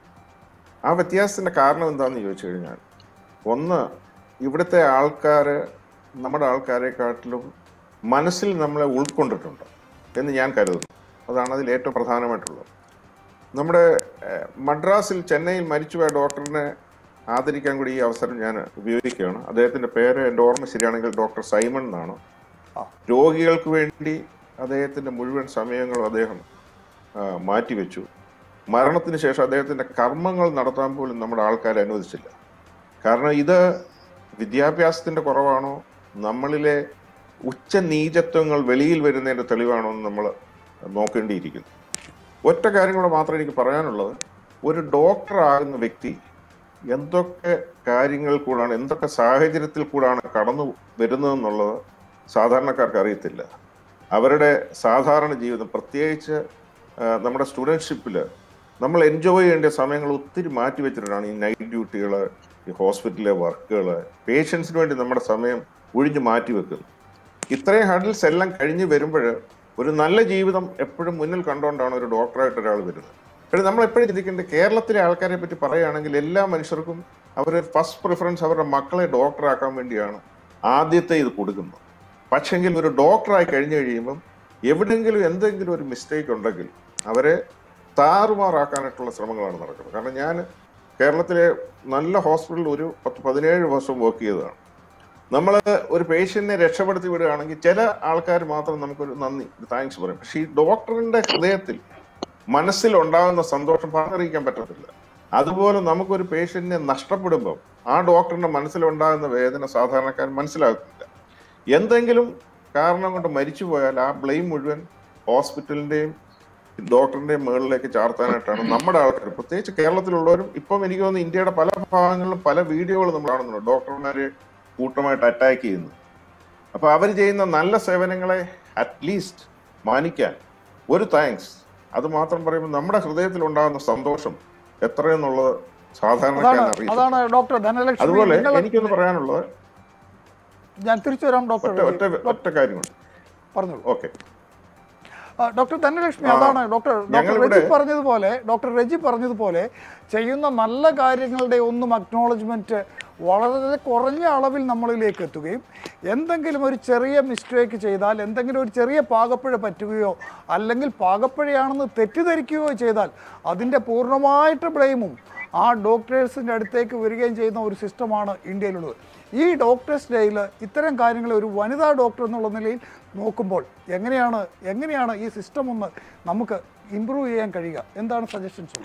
ആ വ്യത്യാസത്തിൻ്റെ കാരണം എന്താണെന്ന് ചോദിച്ചു കഴിഞ്ഞാൽ ഒന്ന് ഇവിടുത്തെ ആൾക്കാർ നമ്മുടെ ആൾക്കാരെക്കാട്ടിലും മനസ്സിൽ നമ്മളെ ഉൾക്കൊണ്ടിട്ടുണ്ട് എന്ന് ഞാൻ കരുതുന്നു അതാണ് അതിൽ ഏറ്റവും പ്രധാനമായിട്ടുള്ളത് നമ്മുടെ ഏഹ്, മദ്രാസിൽ ചെന്നൈയിൽ മരിച്ചുപോയ ഡോക്ടറിനെ ആദരിക്കാൻ കൂടി ഈ അവസരം ഞാൻ ഉപയോഗിക്കുകയാണ് അദ്ദേഹത്തിന്റെ പേര് എൻ്റെ ഓർമ്മ ശരിയാണെങ്കിൽ ഡോക്ടർ സൈമൺ എന്നാണ് രോഗികൾക്ക് വേണ്ടി അദ്ദേഹത്തിന്റെ മുഴുവൻ സമയങ്ങളും അദ്ദേഹം ആ, മാറ്റിവെച്ചു മരണത്തിന് ശേഷം അദ്ദേഹത്തിന്റെ കർമ്മങ്ങൾ നടത്താൻ പോലും നമ്മുടെ ആൾക്കാരെ അനുവദിച്ചില്ല കാരണം ഇത് വിദ്യാഭ്യാസത്തിന്റെ കുറവാണോ നമ്മളിലെ ഉച്ച നീചത്വങ്ങൾ വെളിയിൽ വരുന്നതിന്റെ തെളിവാണോ എന്ന് നമ്മൾ നോക്കേണ്ടിയിരിക്കുന്നു ഒറ്റ കാര്യങ്ങൾ മാത്രമേ എനിക്ക് പറയാനുള്ളത് ഒരു ഡോക്ടർ ആകുന്ന വ്യക്തി എന്തൊക്കെ കാര്യങ്ങൾ കൂടാണ് എന്തൊക്കെ സാഹചര്യത്തിൽ കൂടാണ് കടന്നു വരുന്നതെന്നുള്ളത് സാധാരണക്കാർക്ക് അറിയത്തില്ല അവരുടെ സാധാരണ ജീവിതം പ്രത്യേകിച്ച് ആ, നമ്മുടെ സ്റ്റുഡൻഷിപ്പിൽ നമ്മൾ എൻജോയ് ചെയ്യേണ്ട സമയങ്ങൾ ഒത്തിരി മാറ്റി വെച്ചിട്ടാണ് ഈ നൈറ്റ് ഡ്യൂട്ടികൾ ഈ ഹോസ്പിറ്റലിലെ വർക്കുകൾ പേഷ്യൻസിന് വേണ്ടി നമ്മുടെ സമയം ഒഴിഞ്ഞു മാറ്റി വെക്കുന്നു ഇത്രയും ഹഡിൽസ് എല്ലാം കഴിഞ്ഞ് വരുമ്പോൾ ഒരു നല്ല ജീവിതം എപ്പോഴും മുന്നിൽ കണ്ടുകൊണ്ടാണ് ഒരു ഡോക്ടറായിട്ട് ഒരാൾ വരുന്നത് പക്ഷേ നമ്മൾ എപ്പോഴും ചിന്തിക്കേണ്ടത് കേരളത്തിലെ ആൾക്കാരെ പറ്റി പറയുകയാണെങ്കിൽ എല്ലാ മനുഷ്യർക്കും അവർ ഫസ്റ്റ് പ്രിഫറൻസ് അവരുടെ മക്കളെ ഡോക്ടറാക്കാൻ വേണ്ടിയാണ് ആദ്യത്തെ ഇത് കൊടുക്കുന്നത് പക്ഷെങ്കിൽ ഒരു ഡോക്ടറായി കഴിഞ്ഞു കഴിയുമ്പം എവിടെയെങ്കിലും എന്തെങ്കിലും ഒരു മിസ്റ്റേക്ക് ഉണ്ടെങ്കിൽ അവരെ താറുമാറാക്കാനായിട്ടുള്ള ശ്രമങ്ങളാണ് നടക്കുന്നത് കാരണം ഞാൻ കേരളത്തിലെ നല്ല ഹോസ്പിറ്റലിൽ ഒരു പത്ത് പതിനേഴ് വർഷം വർക്ക് ചെയ്തതാണ് നമ്മൾ ഒരു പേഷ്യന്റിനെ രക്ഷപ്പെടുത്തി വിടുകയാണെങ്കിൽ ചില ആൾക്കാർ മാത്രം നമുക്കൊരു നന്ദി താങ്ക്സ് പറയും പക്ഷെ ഈ ഡോക്ടറിന്റെ ഹൃദയത്തിൽ മനസ്സിൽ ഉണ്ടാകുന്ന സന്തോഷം പറഞ്ഞറിയിക്കാൻ പറ്റത്തില്ല അതുപോലെ നമുക്കൊരു പേഷ്യന്റിനെ നഷ്ടപ്പെടുമ്പോൾ ആ ഡോക്ടറിന്റെ മനസ്സിലുണ്ടാകുന്ന വേദന സാധാരണക്കാർ മനസ്സിലാക്കുന്നില്ല എന്തെങ്കിലും കാരണം കൊണ്ട് മരിച്ചു പോയാൽ ആ ബ്ലെയിം മുഴുവൻ ഹോസ്പിറ്റലിന്റെയും ഡോക്ടറിന്റെയും മുകളിലേക്ക് ചാർത്താനായിട്ടാണ് നമ്മുടെ ആൾക്കാർ പ്രത്യേകിച്ച് കേരളത്തിലുള്ളവരും ഇപ്പം എനിക്ക് തോന്നുന്നു ഇന്ത്യയുടെ പല ഭാഗങ്ങളിലും പല വീഡിയോകൾ നമ്മൾ കാണുന്നുണ്ട് ഡോക്ടർമാരെ കൂട്ടമായിട്ട് അറ്റാക്ക് ചെയ്യുന്നു അപ്പൊ അവർ ചെയ്യുന്ന നല്ല സേവനങ്ങളെ അറ്റ്ലീസ്റ്റ് മാനിക്കാൻ ഒരു താങ്ക്സ് അത് മാത്രം പറയുമ്പോൾ നമ്മുടെ ഹൃദയത്തിൽ ഉണ്ടാകുന്ന സന്തോഷം എത്രയെന്നുള്ളത് സാധാരണക്കാരൻ അതാണ് അറിയില്ല അതാണ് ഡോക്ടർ ധനലക്ഷ്മി അതുപോലെ നിങ്ങൾ- എനിക്കൊന്ന് പറയാനുള്ളത് ഞാൻ തിരിച്ചു വരാം ഡോക്ടർ ഒറ്റ ഒറ്റ ഒറ്റ കാര്യമുണ്ട് പറഞ്ഞോളൂ ഓക്കെ ആ, ഡോക്ടർ ധനലക്ഷ്മി ആ, അതാണ് ഡോക്ടർ ഡോക്ടർ ഞങ്ങളിവിടെ- രജി പറഞ്ഞതുപോലെ ഡോക്ടർ രജി പറഞ്ഞതുപോലെ ചെയ്യുന്ന നല്ല കാര്യങ്ങളുടെ ഒന്നും അക്നോളജ്മെന്റ് വളരെ കുറഞ്ഞ അളവിൽ നമ്മളിലേക്ക് എത്തുകയും എന്തെങ്കിലും ഒരു ചെറിയ മിസ്റ്റേക്ക് ചെയ്താൽ എന്തെങ്കിലും ഒരു ചെറിയ പാകപ്പിഴ പറ്റുകയോ അല്ലെങ്കിൽ പാകപ്പിഴയാണെന്ന് തെറ്റിദ്ധരിക്കുകയോ ചെയ്താൽ അതിൻ്റെ പൂർണ്ണമായിട്ട് ബ്ലെയിമും ആ ഡോക്ടേഴ്സിൻ്റെ അടുത്തേക്ക് വരികയും ചെയ്യുന്ന ഒരു സിസ്റ്റമാണ് ഇന്ത്യയിലുള്ളത് ഈ ഡോക്ടേഴ്സ് ഡേയിൽ ഇത്തരം കാര്യങ്ങൾ ഒരു വനിതാ ഡോക്ടർ എന്നുള്ള നിലയിൽ നോക്കുമ്പോൾ എങ്ങനെയാണ് എങ്ങനെയാണ് ഈ സിസ്റ്റം ഒന്ന് നമുക്ക് ഇമ്പ്രൂവ് ചെയ്യാൻ കഴിയുക എന്താണ് സജഷൻസ്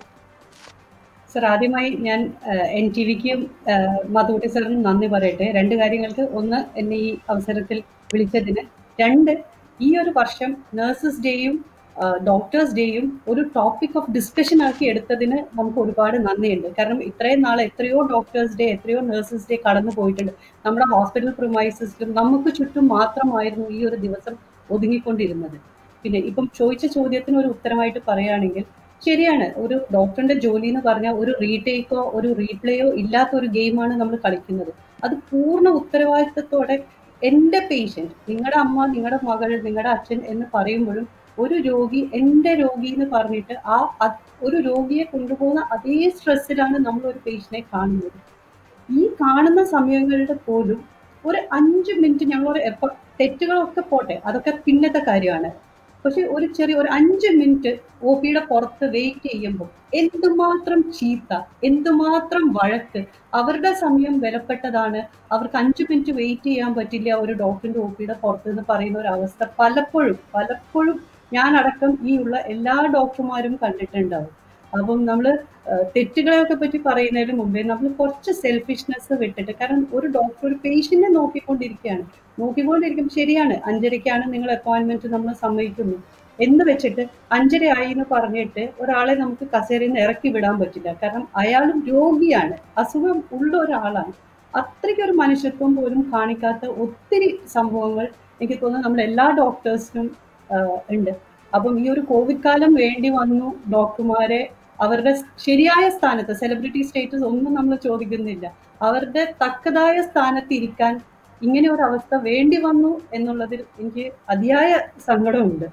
സർ ആദ്യമായി ഞാൻ എൻ ടി വിക്കും മധുട്ടി സാറിനും നന്ദി പറയട്ടെ രണ്ട് കാര്യങ്ങൾക്ക് ഒന്ന് എന്നെ ഈ അവസരത്തിൽ വിളിച്ചതിന് രണ്ട് ഈ ഒരു വർഷം നഴ്സസ് ഡേയും ഡോക്ടേഴ്സ് ഡേയും ഒരു ടോപ്പിക് ഓഫ് ഡിസ്കഷൻ ആക്കി എടുത്തതിന് നമുക്ക് ഒരുപാട് നന്ദിയുണ്ട് കാരണം ഇത്രയും നാളെ എത്രയോ ഡോക്ടേഴ്സ് ഡേ എത്രയോ നഴ്സസ് ഡേ കടന്നു പോയിട്ടുണ്ട് നമ്മുടെ ഹോസ്പിറ്റൽ പ്രൊമൈസസിലും നമുക്ക് ചുറ്റും മാത്രമായിരുന്നു ഈ ഒരു ദിവസം ഒതുങ്ങിക്കൊണ്ടിരുന്നത് പിന്നെ ഇപ്പം ചോദിച്ച ചോദ്യത്തിന് ഒരു ഉത്തരമായിട്ട് പറയുകയാണെങ്കിൽ ശരിയാണ് ഒരു ഡോക്ടറിന്റെ ജോലി എന്ന് പറഞ്ഞാൽ ഒരു റീടേക്കോ ഒരു റീപ്ലേയോ ഇല്ലാത്ത ഒരു ഗെയിമാണ് നമ്മൾ കളിക്കുന്നത് അത് പൂർണ്ണ ഉത്തരവാദിത്തത്തോടെ എൻ്റെ പേഷ്യൻറ്റ് നിങ്ങളുടെ അമ്മ നിങ്ങളുടെ മകൾ നിങ്ങളുടെ അച്ഛൻ എന്ന് പറയുമ്പോഴും ഒരു രോഗി എൻ്റെ രോഗി എന്ന് പറഞ്ഞിട്ട് ആ അത് ഒരു രോഗിയെ കൊണ്ടുപോകുന്ന അതേ സ്ട്രെസ്സിലാണ് നമ്മൾ ഒരു പേഷ്യനെ കാണുന്നത് ഈ കാണുന്ന സമയങ്ങളുടെ പോലും ഒരു അഞ്ച് മിനിറ്റ് ഞങ്ങൾ എപ്പോൾ തെറ്റുകളൊക്കെ പോട്ടെ അതൊക്കെ പിന്നത്തെ കാര്യമാണ് പക്ഷെ ഒരു ചെറിയ ഒരു അഞ്ച് മിനിറ്റ് ഒ പിയുടെ പുറത്ത് വെയിറ്റ് ചെയ്യുമ്പോൾ എന്തുമാത്രം ചീത്ത എന്തുമാത്രം വഴക്ക് അവരുടെ സമയം വിലപ്പെട്ടതാണ് അവർക്ക് അഞ്ച് മിനിറ്റ് വെയിറ്റ് ചെയ്യാൻ പറ്റില്ല ഒരു ഡോക്ടറിന്റെ ഒ പിയുടെ പുറത്ത് എന്ന് പറയുന്ന ഒരു അവസ്ഥ പലപ്പോഴും പലപ്പോഴും ഞാൻ അടക്കം ഈ ഉള്ള എല്ലാ ഡോക്ടർമാരും കണ്ടിട്ടുണ്ടാവും അപ്പം നമ്മൾ തെറ്റുകളെയൊക്കെ പറ്റി പറയുന്നതിന് മുമ്പേ നമ്മൾ കുറച്ച് സെൽഫിഷ്നെസ് വിട്ടിട്ട് കാരണം ഒരു ഡോക്ടർ ഒരു പേഷ്യന്റിനെ നോക്കിക്കൊണ്ടിരിക്കുകയാണ് നോക്കിക്കൊണ്ടിരിക്കും ശരിയാണ് അഞ്ചരയ്ക്കാണ് നിങ്ങൾ അപ്പോയിന്റ്മെന്റ് നമ്മൾ സമ്മതിക്കുന്നു എന്ന് വെച്ചിട്ട് അഞ്ചര ആയി എന്ന് പറഞ്ഞിട്ട് ഒരാളെ നമുക്ക് കസേരയിൽ നിന്ന് ഇറക്കി വിടാൻ പറ്റില്ല കാരണം അയാളും രോഗിയാണ് അസുഖം ഉള്ള ഒരാളാണ് അത്രയ്ക്കൊരു മനുഷ്യത്വം പോലും കാണിക്കാത്ത ഒത്തിരി സംഭവങ്ങൾ എനിക്ക് തോന്നുന്നു നമ്മൾ എല്ലാ ഡോക്ടേഴ്സിനും ഉണ്ട് അപ്പം ഈ ഒരു കോവിഡ് കാലം വേണ്ടി വന്നു ഡോക്ടർമാരെ അവരുടെ ശരിയായ സ്ഥാനത്ത് സെലിബ്രിറ്റി സ്റ്റേറ്റസ് ഒന്നും നമ്മൾ ചോദിക്കുന്നില്ല അവരുടെ തക്കതായ സ്ഥാനത്ത് ഇരിക്കാൻ ഇങ്ങനെ ഒരു അവസ്ഥ വേണ്ടി വന്നു എന്നുള്ളതിൽ എനിക്ക് അതിയായ സങ്കടമുണ്ട്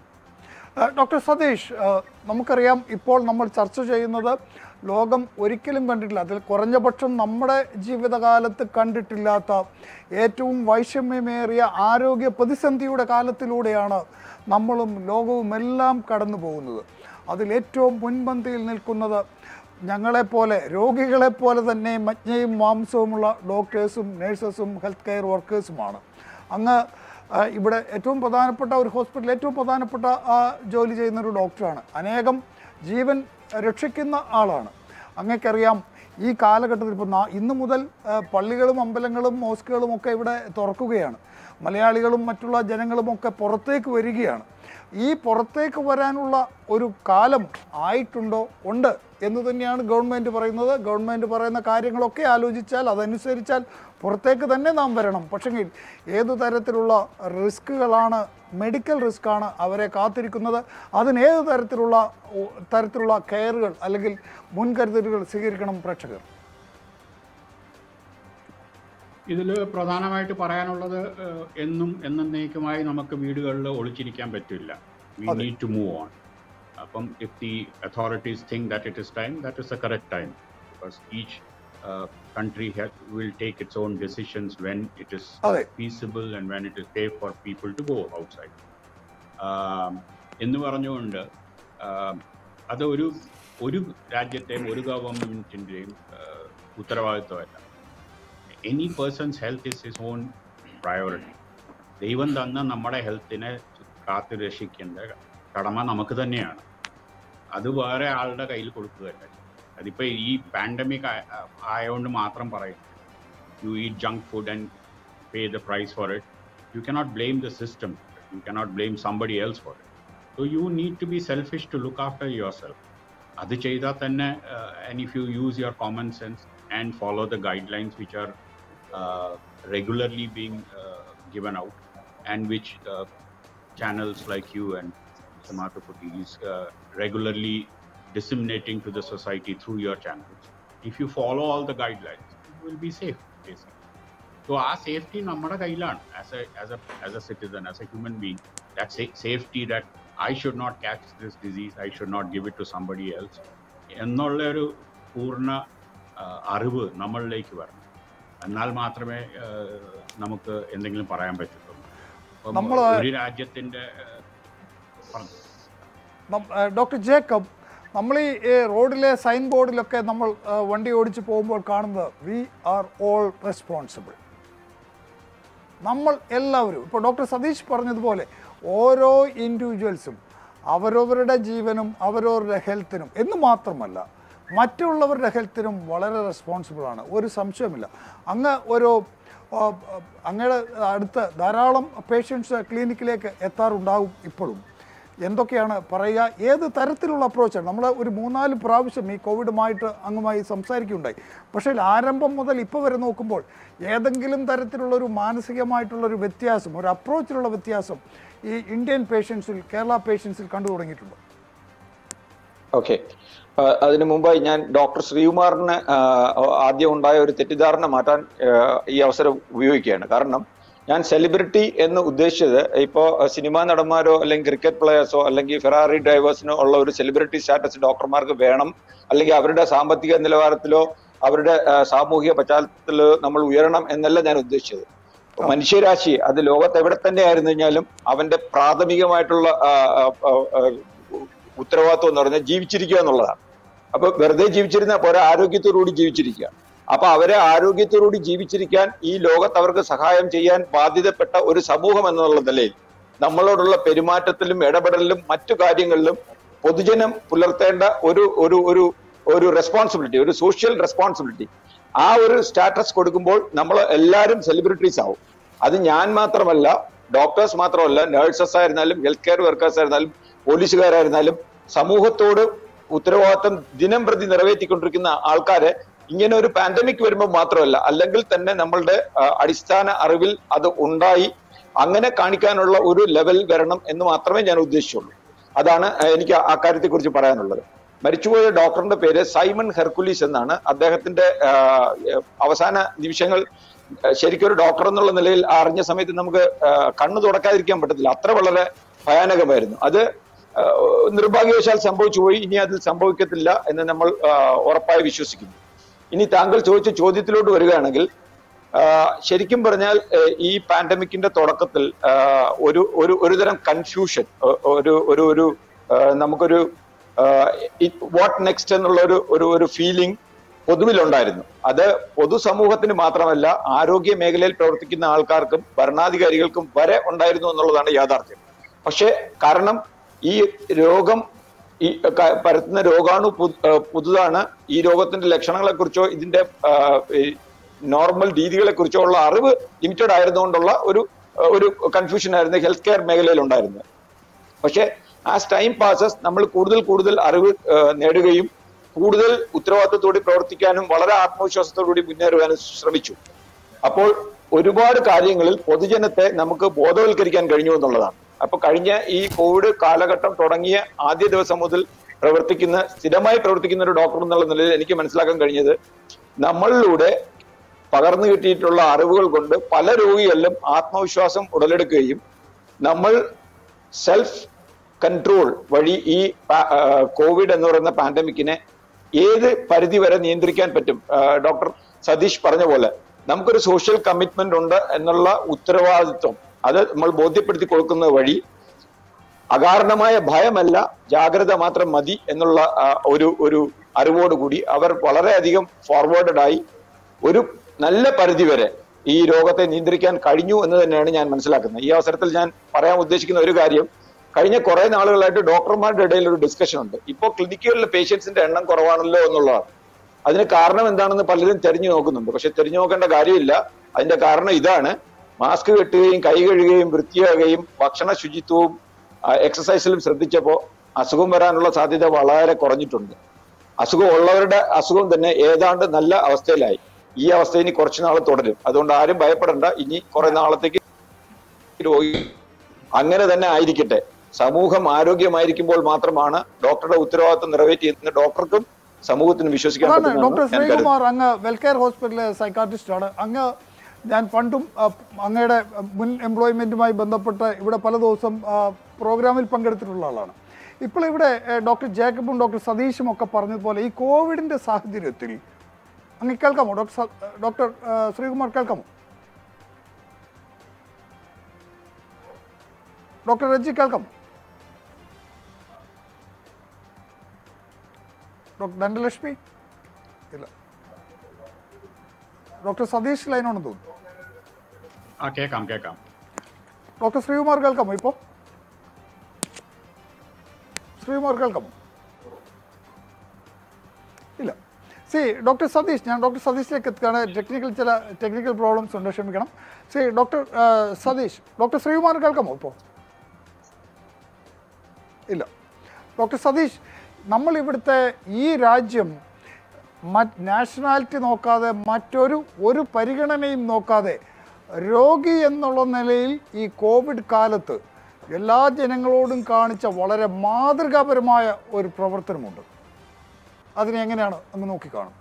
ഡോക്ടർ സതീഷ് നമുക്കറിയാം ഇപ്പോൾ നമ്മൾ ചർച്ച ചെയ്യുന്നത് ലോകം ഒരിക്കലും കണ്ടിട്ടില്ല അതിൽ കുറഞ്ഞ പക്ഷം നമ്മുടെ ജീവിതകാലത്ത് കണ്ടിട്ടില്ലാത്ത ഏറ്റവും വൈഷമ്യമേറിയ ആരോഗ്യ പ്രതിസന്ധിയുടെ കാലത്തിലൂടെയാണ് നമ്മളും ലോകവും എല്ലാം കടന്നു പോകുന്നത് അതിൽ ഏറ്റവും മുൻപന്തിയിൽ നിൽക്കുന്നത് ഞങ്ങളെപ്പോലെ രോഗികളെപ്പോലെ തന്നെ മജ്ഞയും മാംസവുമുള്ള ഡോക്ടേഴ്സും നേഴ്സസും ഹെൽത്ത് കെയർ വർക്കേഴ്സുമാണ് അങ്ങ് ഇവിടെ ഏറ്റവും പ്രധാനപ്പെട്ട ഒരു ഹോസ്പിറ്റലിൽ ഏറ്റവും പ്രധാനപ്പെട്ട ജോലി ചെയ്യുന്ന ഒരു ഡോക്ടറാണ് അനേകം ജീവൻ രക്ഷിക്കുന്ന ആളാണ് അങ്ങേക്കറിയാം ഈ കാലഘട്ടത്തിൽ ഇപ്പോൾ ഇന്ന് മുതൽ പള്ളികളും അമ്പലങ്ങളും മോസ്കുകളും ഒക്കെ ഇവിടെ തുറക്കുകയാണ് മലയാളികളും മറ്റുള്ള ജനങ്ങളും ഒക്കെ പുറത്തേക്ക് വരികയാണ് ഈ പുറത്തേക്ക് വരാനുള്ള ഒരു കാലം ആയിട്ടുണ്ടോ ഉണ്ട് എന്ന് തന്നെയാണ് ഗവൺമെൻറ് പറയുന്നത് ഗവൺമെൻറ് പറയുന്ന കാര്യങ്ങളൊക്കെ ആലോചിച്ചാൽ അതനുസരിച്ചാൽ പുറത്തേക്ക് തന്നെ നാം വരണം പക്ഷെങ്കിൽ ഏതു തരത്തിലുള്ള റിസ്ക്കുകളാണ് മെഡിക്കൽ റിസ്ക്കാണ് അവരെ കാത്തിരിക്കുന്നത് അതിന് ഏത് തരത്തിലുള്ള തരത്തിലുള്ള കെയറുകൾ അല്ലെങ്കിൽ മുൻകരുതലുകൾ സ്വീകരിക്കണം പ്രേക്ഷകർ ഇതിൽ പ്രധാനമായിട്ട് പറയാനുള്ളത് എന്നും എന്നേക്കുമായി നമുക്ക് വീടുകളിൽ ഒളിച്ചിരിക്കാൻ പറ്റില്ല we need to move on അപ്പം if the authorities think that it is time that is a correct time because each country will take its own decisions when it is feasible and when it is safe for people to go outside. എന്ന് പറഞ്ഞുകൊണ്ട് അത് ഒരു ഒരു രാജ്യത്തെയും ഒരു ഗവൺമെൻറ്റിൻ്റെയും ഉത്തരവാദിത്വമല്ല any person's health is his own priority ദൈവം തന്ന നമ്മുടെ ഹെൽത്തിനെ കാത്തു രക്ഷിക്കേണ്ട കടമ നമുക്ക് തന്നെയാണ് അത് വേറെ ആളുടെ കയ്യിൽ കൊടുക്കുകയല്ല അതിപ്പോൾ ഈ പാൻഡമിക് ആയതുകൊണ്ട് മാത്രം പറയും you eat junk food and pay the price for it you cannot blame the system you cannot blame somebody else for it so you need to be selfish to look after yourself അത് ചെയ്താൽ തന്നെ and if you use your common sense and follow the guidelines which are regularly being uh, given out and which uh, channels like you and Samata Putti is uh, regularly disseminating to the society through your channels. If you follow all the guidelines, you will be safe, basically. So our safety നമ്മുടെ കയ്യിലാണ് as a as a as a citizen, as a human being. That sa- safety that I should not catch this disease, I should not give it to somebody else. എന്നുള്ള ഒരു പൂർണ്ണ അറിവ് നമ്മളിലേക്ക് വരണം എന്നാൽ മാത്രമേ നമുക്ക് എന്തെങ്കിലും പറയാൻ പറ്റുള്ളൂ ഒരു രാജ്യത്തിന്റെ ഡോക്ടർ ജേക്കബ് നമ്മൾ ഈ ഏ, റോഡിലെ സൈൻ ബോർഡിലൊക്കെ നമ്മൾ ആ, വണ്ടി ഓടിച്ച് പോകുമ്പോൾ കാണുന്നത് വി ആർ ഓൾ റെസ്പോൺസിബിൾ നമ്മൾ എല്ലാവരും ഇപ്പോൾ ഡോക്ടർ സതീഷ് പറഞ്ഞതുപോലെ ഓരോ ഇൻഡിവിജ്വൽസും അവരവരുടെ ജീവനും അവരവരുടെ ഹെൽത്തിനും എന്ന് മാത്രമല്ല മറ്റുള്ളവരുടെ ഹെൽത്തിനും വളരെ റെസ്പോൺസിബിളാണ് ഒരു സംശയമില്ല അങ്ങ് ഒരു ആ, ആ, അങ്ങയുടെ അടുത്ത് ധാരാളം പേഷ്യൻസ് ക്ലിനിക്കിലേക്ക് എത്താറുണ്ടാവും ഇപ്പോഴും എന്തൊക്കെയാണ് പറയുക ഏത് തരത്തിലുള്ള അപ്രോച്ചാണ് നമ്മൾ ഒരു മൂന്നാല് പ്രാവശ്യം ഈ കോവിഡുമായിട്ട് അങ്ങുമായി സംസാരിക്കുകയുണ്ടായി പക്ഷേ ആരംഭം മുതൽ ഇപ്പോൾ വരെ നോക്കുമ്പോൾ ഏതെങ്കിലും തരത്തിലുള്ള ഒരു മാനസികമായിട്ടുള്ള ഒരു വ്യത്യാസം ഒരു അപ്രോച്ചിലുള്ള വ്യത്യാസം ഈ ഇന്ത്യൻ പേഷ്യൻസിൽ കേരള പേഷ്യൻസിൽ കണ്ടു തുടങ്ങിയിട്ടുണ്ട് ഓക്കെ അതിനു മുമ്പായി ഞാൻ ഡോക്ടർ ശ്രീകുമാറിന് ആ, ആദ്യം ഉണ്ടായ ഒരു തെറ്റിദ്ധാരണ മാറ്റാൻ ആ, ഈ അവസരം ഉപയോഗിക്കുകയാണ് കാരണം ഞാൻ സെലിബ്രിറ്റി എന്ന് ഉദ്ദേശിച്ചത് ഇപ്പോൾ സിനിമാ നടന്മാരോ അല്ലെങ്കിൽ ക്രിക്കറ്റ് പ്ലെയേഴ്സോ അല്ലെങ്കിൽ ഫെറാറി ഡ്രൈവേഴ്സിനോ ഉള്ള ഒരു സെലിബ്രിറ്റി സ്റ്റാറ്റസ് ഡോക്ടർമാർക്ക് വേണം അല്ലെങ്കിൽ അവരുടെ സാമ്പത്തിക നിലവാരത്തിലോ അവരുടെ ആ, സാമൂഹിക പശ്ചാത്തലത്തിലോ നമ്മൾ ഉയരണം എന്നല്ല ഞാൻ ഉദ്ദേശിച്ചത് മനുഷ്യരാശി അത് ലോകത്ത് എവിടെ തന്നെ ആയിരുന്നു കഴിഞ്ഞാലും അവന്റെ പ്രാഥമികമായിട്ടുള്ള ആ, ആ, ആ, ആ, ഉത്തരവാദിത്വം എന്ന് പറഞ്ഞാൽ ജീവിച്ചിരിക്കുക എന്നുള്ളതാണ് അപ്പൊ വെറുതെ ജീവിച്ചിരുന്ന പോരാ ആരോഗ്യത്തോടുകൂടി ജീവിച്ചിരിക്കുക അപ്പൊ അവരെ ആരോഗ്യത്തോടുകൂടി ജീവിച്ചിരിക്കാൻ ഈ ലോകത്ത് അവർക്ക് സഹായം ചെയ്യാൻ ബാധ്യതപ്പെട്ട ഒരു സമൂഹം എന്നുള്ള നിലയിൽ നമ്മളോടുള്ള പെരുമാറ്റത്തിലും ഇടപെടലിലും മറ്റു കാര്യങ്ങളിലും പൊതുജനം പുലർത്തേണ്ട ഒരു ഒരു ഒരു ഒരു റെസ്പോൺസിബിലിറ്റി ഒരു സോഷ്യൽ റെസ്പോൺസിബിലിറ്റി ആ ഒരു സ്റ്റാറ്റസ് കൊടുക്കുമ്പോൾ നമ്മൾ എല്ലാവരും സെലിബ്രിറ്റീസ് ആവും അത് ഞാൻ മാത്രമല്ല ഡോക്ടേഴ്സ് മാത്രമല്ല നഴ്സസ് ആയിരുന്നാലും ഹെൽത്ത് കെയർ വർക്കേഴ്സ് ആയിരുന്നാലും പോലീസുകാരായിരുന്നാലും സമൂഹത്തോട് ഉത്തരവാദിത്തം ദിനം പ്രതി നിറവേറ്റിക്കൊണ്ടിരിക്കുന്ന ആൾക്കാരെ ഇങ്ങനെ ഒരു പാൻഡമിക് വരുമ്പോൾ മാത്രമല്ല അല്ലെങ്കിൽ തന്നെ നമ്മളുടെ ആ, അടിസ്ഥാന അറിവിൽ അത് ഉണ്ടായി അങ്ങനെ കാണിക്കാനുള്ള ഒരു ലെവൽ വരണം എന്ന് മാത്രമേ ഞാൻ ഉദ്ദേശിച്ചുള്ളൂ അതാണ് ആ, എനിക്ക് ആ കാര്യത്തെ കുറിച്ച് പറയാനുള്ളത് മരിച്ചുപോയ ഡോക്ടറിന്റെ പേര് സൈമൺ ഹെർക്കുലീസ് എന്നാണ് അദ്ദേഹത്തിന്റെ ആ, അവസാന നിമിഷങ്ങൾ ആ, ശരിക്കും ഒരു ഡോക്ടർ എന്നുള്ള നിലയിൽ അറിഞ്ഞ സമയത്ത് നമുക്ക് ആ, കണ്ണു തുടക്കാതിരിക്കാൻ പറ്റത്തില്ല അത്ര വളരെ ഭയാനകമായിരുന്നു അത് ആ, നിർഭാഗ്യവശാൽ സംഭവിച്ചു പോയി ഇനി അതിൽ സംഭവിക്കത്തില്ല എന്ന് നമ്മൾ ആ, ഉറപ്പായി വിശ്വസിക്കുന്നു ഇനി താങ്കൾ ചോദിച്ച ചോദ്യത്തിലോട്ട് വരികയാണെങ്കിൽ ആ, ശരിക്കും പറഞ്ഞാൽ ഏ, ഈ പാൻഡമിക്കിന്റെ തുടക്കത്തിൽ ആ, ഒരു ഒരു ഒരുതരം കൺഫ്യൂഷൻ ഒരു ഒരു ഒരു ആ, നമുക്കൊരു വാട്ട് നെക്സ്റ്റ് എന്നുള്ള ഒരു ഒരു ഒരു ഫീലിംഗ് പൊതുവിലുണ്ടായിരുന്നു അത് പൊതുസമൂഹത്തിന് മാത്രമല്ല ആരോഗ്യ മേഖലയിൽ പ്രവർത്തിക്കുന്ന ആൾക്കാർക്കും ഭരണാധികാരികൾക്കും വരെ ഉണ്ടായിരുന്നു എന്നുള്ളതാണ് യാഥാർത്ഥ്യം പക്ഷേ കാരണം ഈ രോഗം ഈ ക- പരത്തുന്ന രോഗാണു പു- ആ, പുതുതാണ് ഈ രോഗത്തിന്റെ ലക്ഷണങ്ങളെ കുറിച്ചോ ഇതിന്റെ ആ, ഈ നോർമൽ രീതികളെ കുറിച്ചോ ഉള്ള അറിവ് ലിമിറ്റഡ് ആയിരുന്നുകൊണ്ടുള്ള ഒരു ഒരു കൺഫ്യൂഷൻ ആയിരുന്നു ഹെൽത്ത് കെയർ മേഖലയിൽ ഉണ്ടായിരുന്നത് പക്ഷേ ആസ് ടൈം പാസസ് നമ്മൾ കൂടുതൽ കൂടുതൽ അറിവ് ആ, നേടുകയും കൂടുതൽ ഉത്തരവാദിത്തത്തോടെ പ്രവർത്തിക്കാനും വളരെ ആത്മവിശ്വാസത്തോടുകൂടി മുന്നേറുവാനും ശ്രമിച്ചു അപ്പോൾ ഒരുപാട് കാര്യങ്ങളിൽ പൊതുജനത്തെ നമുക്ക് ബോധവൽക്കരിക്കാൻ കഴിഞ്ഞു എന്നുള്ളതാണ് അപ്പൊ കഴിഞ്ഞ ഈ കോവിഡ് കാലഘട്ടം തുടങ്ങിയ ആദ്യ ദിവസം മുതൽ പ്രവർത്തിക്കുന്ന സ്ഥിരമായി പ്രവർത്തിക്കുന്ന ഒരു ഡോക്ടർ എന്നുള്ള നിലയിൽ എനിക്ക് മനസ്സിലാക്കാൻ കഴിഞ്ഞത് നമ്മളിലൂടെ പകർന്നു കിട്ടിയിട്ടുള്ള അറിവുകൾ കൊണ്ട് പല രോഗികളിലും ആത്മവിശ്വാസം ഉടലെടുക്കുകയും നമ്മൾ സെൽഫ് കൺട്രോൾ വഴി ഈ പാ- ആ, കോവിഡ് എന്ന് പറയുന്ന പാൻഡമിക്കിനെ ഏത് പരിധി വരെ നിയന്ത്രിക്കാൻ പറ്റും ആ, ഡോക്ടർ സതീഷ് പറഞ്ഞ പോലെ നമുക്കൊരു സോഷ്യൽ കമ്മിറ്റ്മെന്റ് ഉണ്ട് എന്നുള്ള ഉത്തരവാദിത്വം അത് നമ്മൾ ബോധ്യപ്പെടുത്തി കൊടുക്കുന്നത് വഴി അകാരണമായ ഭയമല്ല ജാഗ്രത മാത്രം മതി എന്നുള്ള ആ, ഒരു ഒരു അറിവോടുകൂടി അവർ വളരെയധികം ഫോർവേഡഡ് ആയി ഒരു നല്ല പരിധി വരെ ഈ രോഗത്തെ നിയന്ത്രിക്കാൻ കഴിഞ്ഞു എന്ന് തന്നെയാണ് ഞാൻ മനസ്സിലാക്കുന്നത് ഈ അവസരത്തിൽ ഞാൻ പറയാൻ ഉദ്ദേശിക്കുന്ന ഒരു കാര്യം കഴിഞ്ഞ കുറെ നാളുകളായിട്ട് ഡോക്ടർമാരുടെ ഇടയിൽ ഒരു ഡിസ്കഷൻ ഉണ്ട് ഇപ്പോൾ ക്ലിനിക്കുകളിലെ പേഷ്യൻസിന്റെ എണ്ണം കുറവാണല്ലോ എന്നുള്ളതാണ് അതിന് കാരണം എന്താണെന്ന് പലരും തെരഞ്ഞു നോക്കുന്നുണ്ട് പക്ഷെ തെരഞ്ഞു നോക്കേണ്ട കാര്യമില്ല അതിന്റെ കാരണം ഇതാണ് മാസ്ക് കെട്ടുകയും കൈ കഴുകുകയും വൃത്തിയാകുകയും ഭക്ഷണ ശുചിത്വവും ആ, എക്സസൈസിലും ശ്രദ്ധിച്ചപ്പോൾ അസുഖം വരാനുള്ള സാധ്യത വളരെ കുറഞ്ഞിട്ടുണ്ട് അസുഖം ഉള്ളവരുടെ അസുഖം തന്നെ ഏതാണ്ട് നല്ല അവസ്ഥയിലായി ഈ അവസ്ഥ ഇനി കുറച്ചു നാൾ തുടരും അതുകൊണ്ട് ആരും ഭയപ്പെടേണ്ട ഇനി കുറെ നാളത്തേക്ക് രോഗി അങ്ങനെ തന്നെ ആയിരിക്കട്ടെ സമൂഹം ആരോഗ്യമായിരിക്കുമ്പോൾ മാത്രമാണ് ഡോക്ടറുടെ ഉത്തരവാദിത്വം നിറവേറ്റിയെന്ന് ഡോക്ടർക്കും സമൂഹത്തിനും വിശ്വസിക്കാൻ അതാണ് ഡോക്ടർ പറ്റുമെന്ന് ഞാൻ കരുതുന്നു ശ്രീകുമാർ അങ്ങ് വെൽകെയർ ഹോസ്പിറ്റലിലെ സൈക്കാട്രിസ്റ്റ് ആണ് അങ്ങ് ഞാൻ പണ്ടും ആ, അങ്ങയുടെ മുൻ എംപ്ലോയ്മെന്റുമായി ബന്ധപ്പെട്ട് ഇവിടെ പല ദിവസം ആ, പ്രോഗ്രാമിൽ പങ്കെടുത്തിട്ടുള്ള ആളാണ് ഇപ്പോൾ ഇവിടെ ഏ, ഡോക്ടർ ജേക്കബും ഡോക്ടർ സതീഷും ഒക്കെ പറഞ്ഞതുപോലെ ഈ കോവിഡിന്റെ സാഹചര്യത്തിൽ അങ്ങ് കേൾക്കാമോ ഡോക്ടർ സ- ഡോക്ടർ ആ, ശ്രീകുമാർ കേൾക്കാമോ ഡോക്ടർ രജി കേൾക്കാമോ ഡോക്ടർ ധനലക്ഷ്മി ഇല്ല ഡോക്ടർ സതീഷ് ലൈനാണെന്ന് തോന്നുന്നു ആ കേൾക്കാം കേൾക്കാം ഡോക്ടർ ശ്രീകുമാർ കേൾക്കാമോ ഇപ്പോൾ ശ്രീകുമാർ കേൾക്കാമോ ഇല്ല സി ഡോക്ടർ സതീഷ് ഞാൻ ഡോക്ടർ സതീഷിലേക്ക് എത്തുകയാണ് ടെക്നിക്കൽ ചില ടെക്നിക്കൽ പ്രോബ്ലംസ് ഉണ്ട് ക്ഷമിക്കണം സി ഡോക്ടർ സതീഷ് ഡോക്ടർ ശ്രീകുമാർ കേൾക്കാമോ ഇപ്പോൾ ഇല്ല ഡോക്ടർ സതീഷ് നമ്മൾ ഇവിടുത്തെ ഈ രാജ്യം മറ്റ് നാഷണാലിറ്റി നോക്കാതെ മറ്റൊരു ഒരു പരിഗണനയും നോക്കാതെ രോഗി എന്നുള്ള നിലയിൽ ഈ കോവിഡ് കാലത്ത് എല്ലാ ജനങ്ങളോടും കാണിച്ച വളരെ മാതൃകാപരമായ ഒരു പ്രവർത്തനമുണ്ട് അതിനെ എങ്ങനെയാണ് അങ്ങ് നോക്കിക്കാണും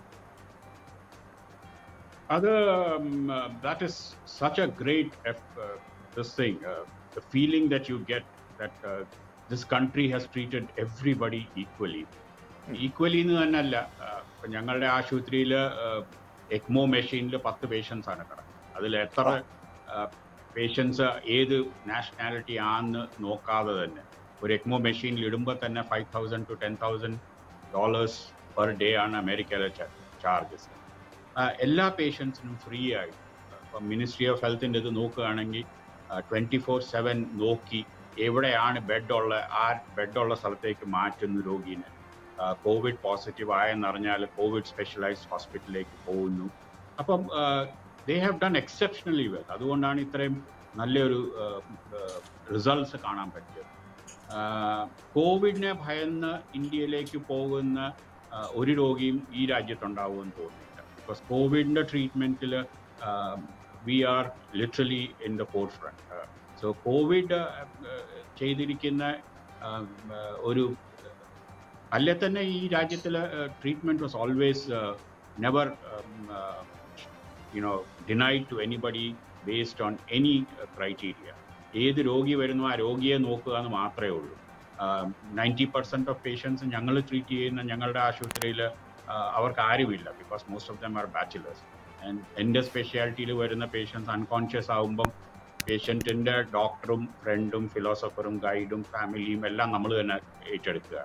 അത് that is such a great this thing the feeling that you get that this country has treated everybody equally equally എന്ന് തന്നെ അല്ല ഇപ്പം ഞങ്ങളുടെ ആശുപത്രിയിൽ എക്മോ മെഷീനിൽ പത്ത് പേഷ്യൻസ് ആണ് കിടക്കുന്നത് അതിൽ എത്ര പേഷ്യൻസ് ഏത് നാഷണാലിറ്റി ആണെന്ന് നോക്കാതെ തന്നെ ഒരു എക്മോ മെഷീനിൽ ഇടുമ്പോൾ തന്നെ five thousand to ten thousand dollars per day ആണ് അമേരിക്കയിലെ ചാർജസ് എല്ലാ പേഷ്യൻസിനും ഫ്രീ ആയിട്ട് ഇപ്പം മിനിസ്ട്രി ഓഫ് ഹെൽത്തിൻ്റെ ഇത് നോക്കുകയാണെങ്കിൽ ട്വൻറ്റി ഫോർ സെവൻ നോക്കി എവിടെയാണ് ബെഡുള്ള ആ ബെഡുള്ള സ്ഥലത്തേക്ക് മാറ്റുന്നു രോഗീനെ കോവിഡ് പോസിറ്റീവ് ആയെന്നറിഞ്ഞാൽ കോവിഡ് സ്പെഷ്യലൈസ്ഡ് ഹോസ്പിറ്റലിലേക്ക് പോകുന്നു അപ്പം they have done exceptionally well അതുകൊണ്ടാണ് ഇത്രയും നല്ലൊരു റിസൾട്ട്സ് കാണാൻ പറ്റിയത് കോവിഡിനെ ഭയന്ന് ഇന്ത്യയിലേക്ക് പോകുന്ന ഒരു രോഗിയും ഈ രാജ്യത്തുണ്ടാവുമെന്ന് തോന്നുന്നില്ല ബിക്കോസ് കോവിഡിൻ്റെ ട്രീറ്റ്മെൻറ്റിൽ we are literally in the forefront so Covid ചെയ്തിരിക്കുന്ന ഒരു അല്ലെ തന്നെ ഈ രാജ്യത്തിലെ treatment was always never you know denied to anybody based on any criteria ഏത് രോഗി വരുന്നു ആ രോഗിയെ നോക്കുക എന്ന് മാത്രമേ ഉള്ളൂ നയൻറ്റി പെർസെൻറ്റ് ഓഫ് പേഷ്യൻസ് ഞങ്ങൾ ട്രീറ്റ് ചെയ്യുന്ന ഞങ്ങളുടെ ആശുപത്രിയിൽ അവർക്ക് ആരുമില്ല because most of them are bachelors and എൻ്റെ സ്പെഷ്യാലിറ്റിയിൽ വരുന്ന പേഷ്യൻസ് അൺകോൺഷ്യസ് ആകുമ്പം പേഷ്യൻറ്റിൻ്റെ ഡോക്ടറും ഫ്രണ്ടും ഫിലോസഫറും ഗൈഡും ഫാമിലിയും എല്ലാം നമ്മൾ തന്നെ ഏറ്റെടുക്കുക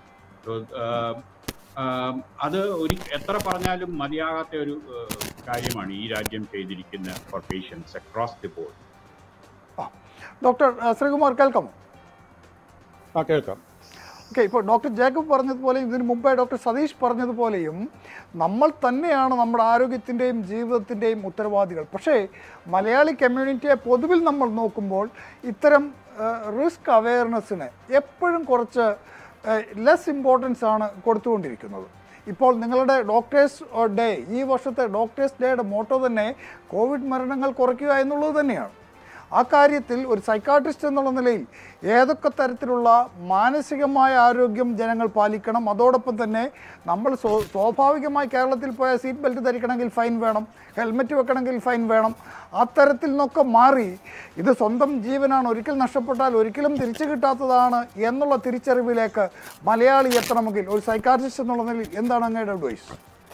അത് ഒരു എത്ര പറഞ്ഞാലും മതിയാകാത്ത ഒരു കാര്യമാണ് ഈ രാജ്യം ചെയ്തിരിക്കുന്ന for patients across the board doctor Sreekumar കേൾക്കാമോ ആ കേൾക്കാം ഓക്കെ ഇപ്പോൾ ഡോക്ടർ ജേക്കബ് പറഞ്ഞതുപോലെയും ഇതിന് മുമ്പേ ഡോക്ടർ സതീഷ് പറഞ്ഞതുപോലെയും നമ്മൾ തന്നെയാണ് നമ്മുടെ ആരോഗ്യത്തിൻ്റെയും ജീവിതത്തിൻ്റെയും ഉത്തരവാദികൾ പക്ഷേ മലയാളി കമ്മ്യൂണിറ്റിയെ പൊതുവിൽ നമ്മൾ നോക്കുമ്പോൾ ഇത്തരം റിസ്ക് അവയർനെസ്സിന് എപ്പോഴും കുറച്ച് ലെസ് ഇമ്പോർട്ടൻസ് ആണ് കൊടുത്തുകൊണ്ടിരിക്കുന്നത് ഇപ്പോൾ നിങ്ങളുടെ ഡോക്ടേഴ്സ് ഡേ ഈ വർഷത്തെ ഡോക്ടേഴ്സ് ഡേയുടെ മോട്ടോ തന്നെ കോവിഡ് മരണങ്ങൾ കുറയ്ക്കുക എന്നുള്ളത് തന്നെയാണ് ആ കാര്യത്തിൽ ഒരു സൈക്കാട്രിസ്റ്റ് എന്നുള്ള നിലയിൽ ഏതൊക്കെ തരത്തിലുള്ള മാനസികമായ ആരോഗ്യം ജനങ്ങൾ പാലിക്കണം അതോടൊപ്പം തന്നെ നമ്മൾ സ്വാഭാവികമായി കേരളത്തിൽ പോയ സീറ്റ് ബെൽറ്റ് ധരിക്കണമെങ്കിൽ ഫൈൻ വേണം ഹെൽമെറ്റ് വെക്കണമെങ്കിൽ ഫൈൻ വേണം അത്തരത്തിൽ നിന്നൊക്കെ മാറി ഇത് സ്വന്തം ജീവനാണ് ഒരിക്കൽ നഷ്ടപ്പെട്ടാൽ ഒരിക്കലും തിരിച്ചു കിട്ടാത്തതാണ് എന്നുള്ള തിരിച്ചറിവിലേക്ക് മലയാളി എത്തണമെങ്കിൽ ഒരു സൈക്കാട്രിസ്റ്റ് എന്നുള്ള നിലയിൽ എന്താണ് അങ്ങയുടെ അഡ്വൈസ്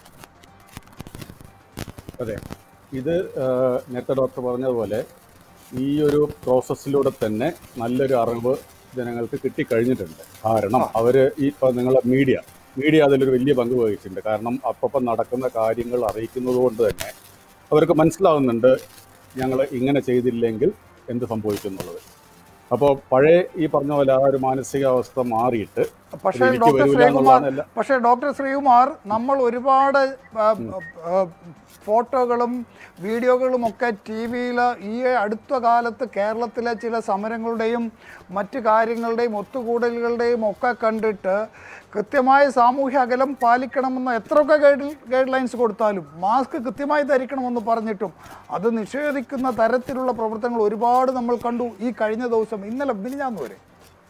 അതെ ഇത് നേരത്തെ ഡോക്ടർ പറഞ്ഞതുപോലെ ഈ ഒരു പ്രോസസ്സിലൂടെ തന്നെ നല്ലൊരു അറിവ് ജനങ്ങൾക്ക് കിട്ടിക്കഴിഞ്ഞിട്ടുണ്ട് കാരണം അവർ ഈ ഇപ്പം നിങ്ങളെ മീഡിയ മീഡിയ അതിലൊരു വലിയ പങ്ക് വഹിച്ചിട്ടുണ്ട് കാരണം അപ്പം നടക്കുന്ന കാര്യങ്ങൾ അറിയിക്കുന്നത് കൊണ്ട് തന്നെ അവർക്ക് മനസ്സിലാവുന്നുണ്ട് ഞങ്ങൾ ഇങ്ങനെ ചെയ്തില്ലെങ്കിൽ എന്ത് സംഭവിക്കും എന്നുള്ളത് അപ്പോൾ പഴയ ഈ പറഞ്ഞ പോലെ ആ ഒരു മാനസികാവസ്ഥ മാറിയിട്ട് പക്ഷേ എനിക്ക് ഡോക്ടർ വരൂല ശ്രീകുമാർ എന്നുള്ളതല്ല പക്ഷേ ഡോക്ടർ ശ്രീകുമാർ നമ്മൾ ഒരുപാട് ആ, ആ, ഫോട്ടോകളും വീഡിയോകളും ഒക്കെ ടി വിയിൽ ഈ അടുത്ത കാലത്ത് കേരളത്തിലെ ചില സമരങ്ങളുടെയും മറ്റു കാര്യങ്ങളുടെയും ഒത്തുകൂടലുകളുടെയും ഒക്കെ കണ്ടിട്ട് കൃത്യമായ സാമൂഹ്യ അകലം പാലിക്കണമെന്ന് എത്രയൊക്കെ ഗൈഡ് ഗൈഡ് ലൈൻസ് കൊടുത്താലും മാസ്ക് കൃത്യമായി ധരിക്കണമെന്ന് പറഞ്ഞിട്ടും അത് നിഷേധിക്കുന്ന തരത്തിലുള്ള പ്രവർത്തനങ്ങൾ ഒരുപാട് നമ്മൾ കണ്ടു ഈ കഴിഞ്ഞ ദിവസം ഇന്നലെ മിനിഞ്ഞാന്ന് വരെ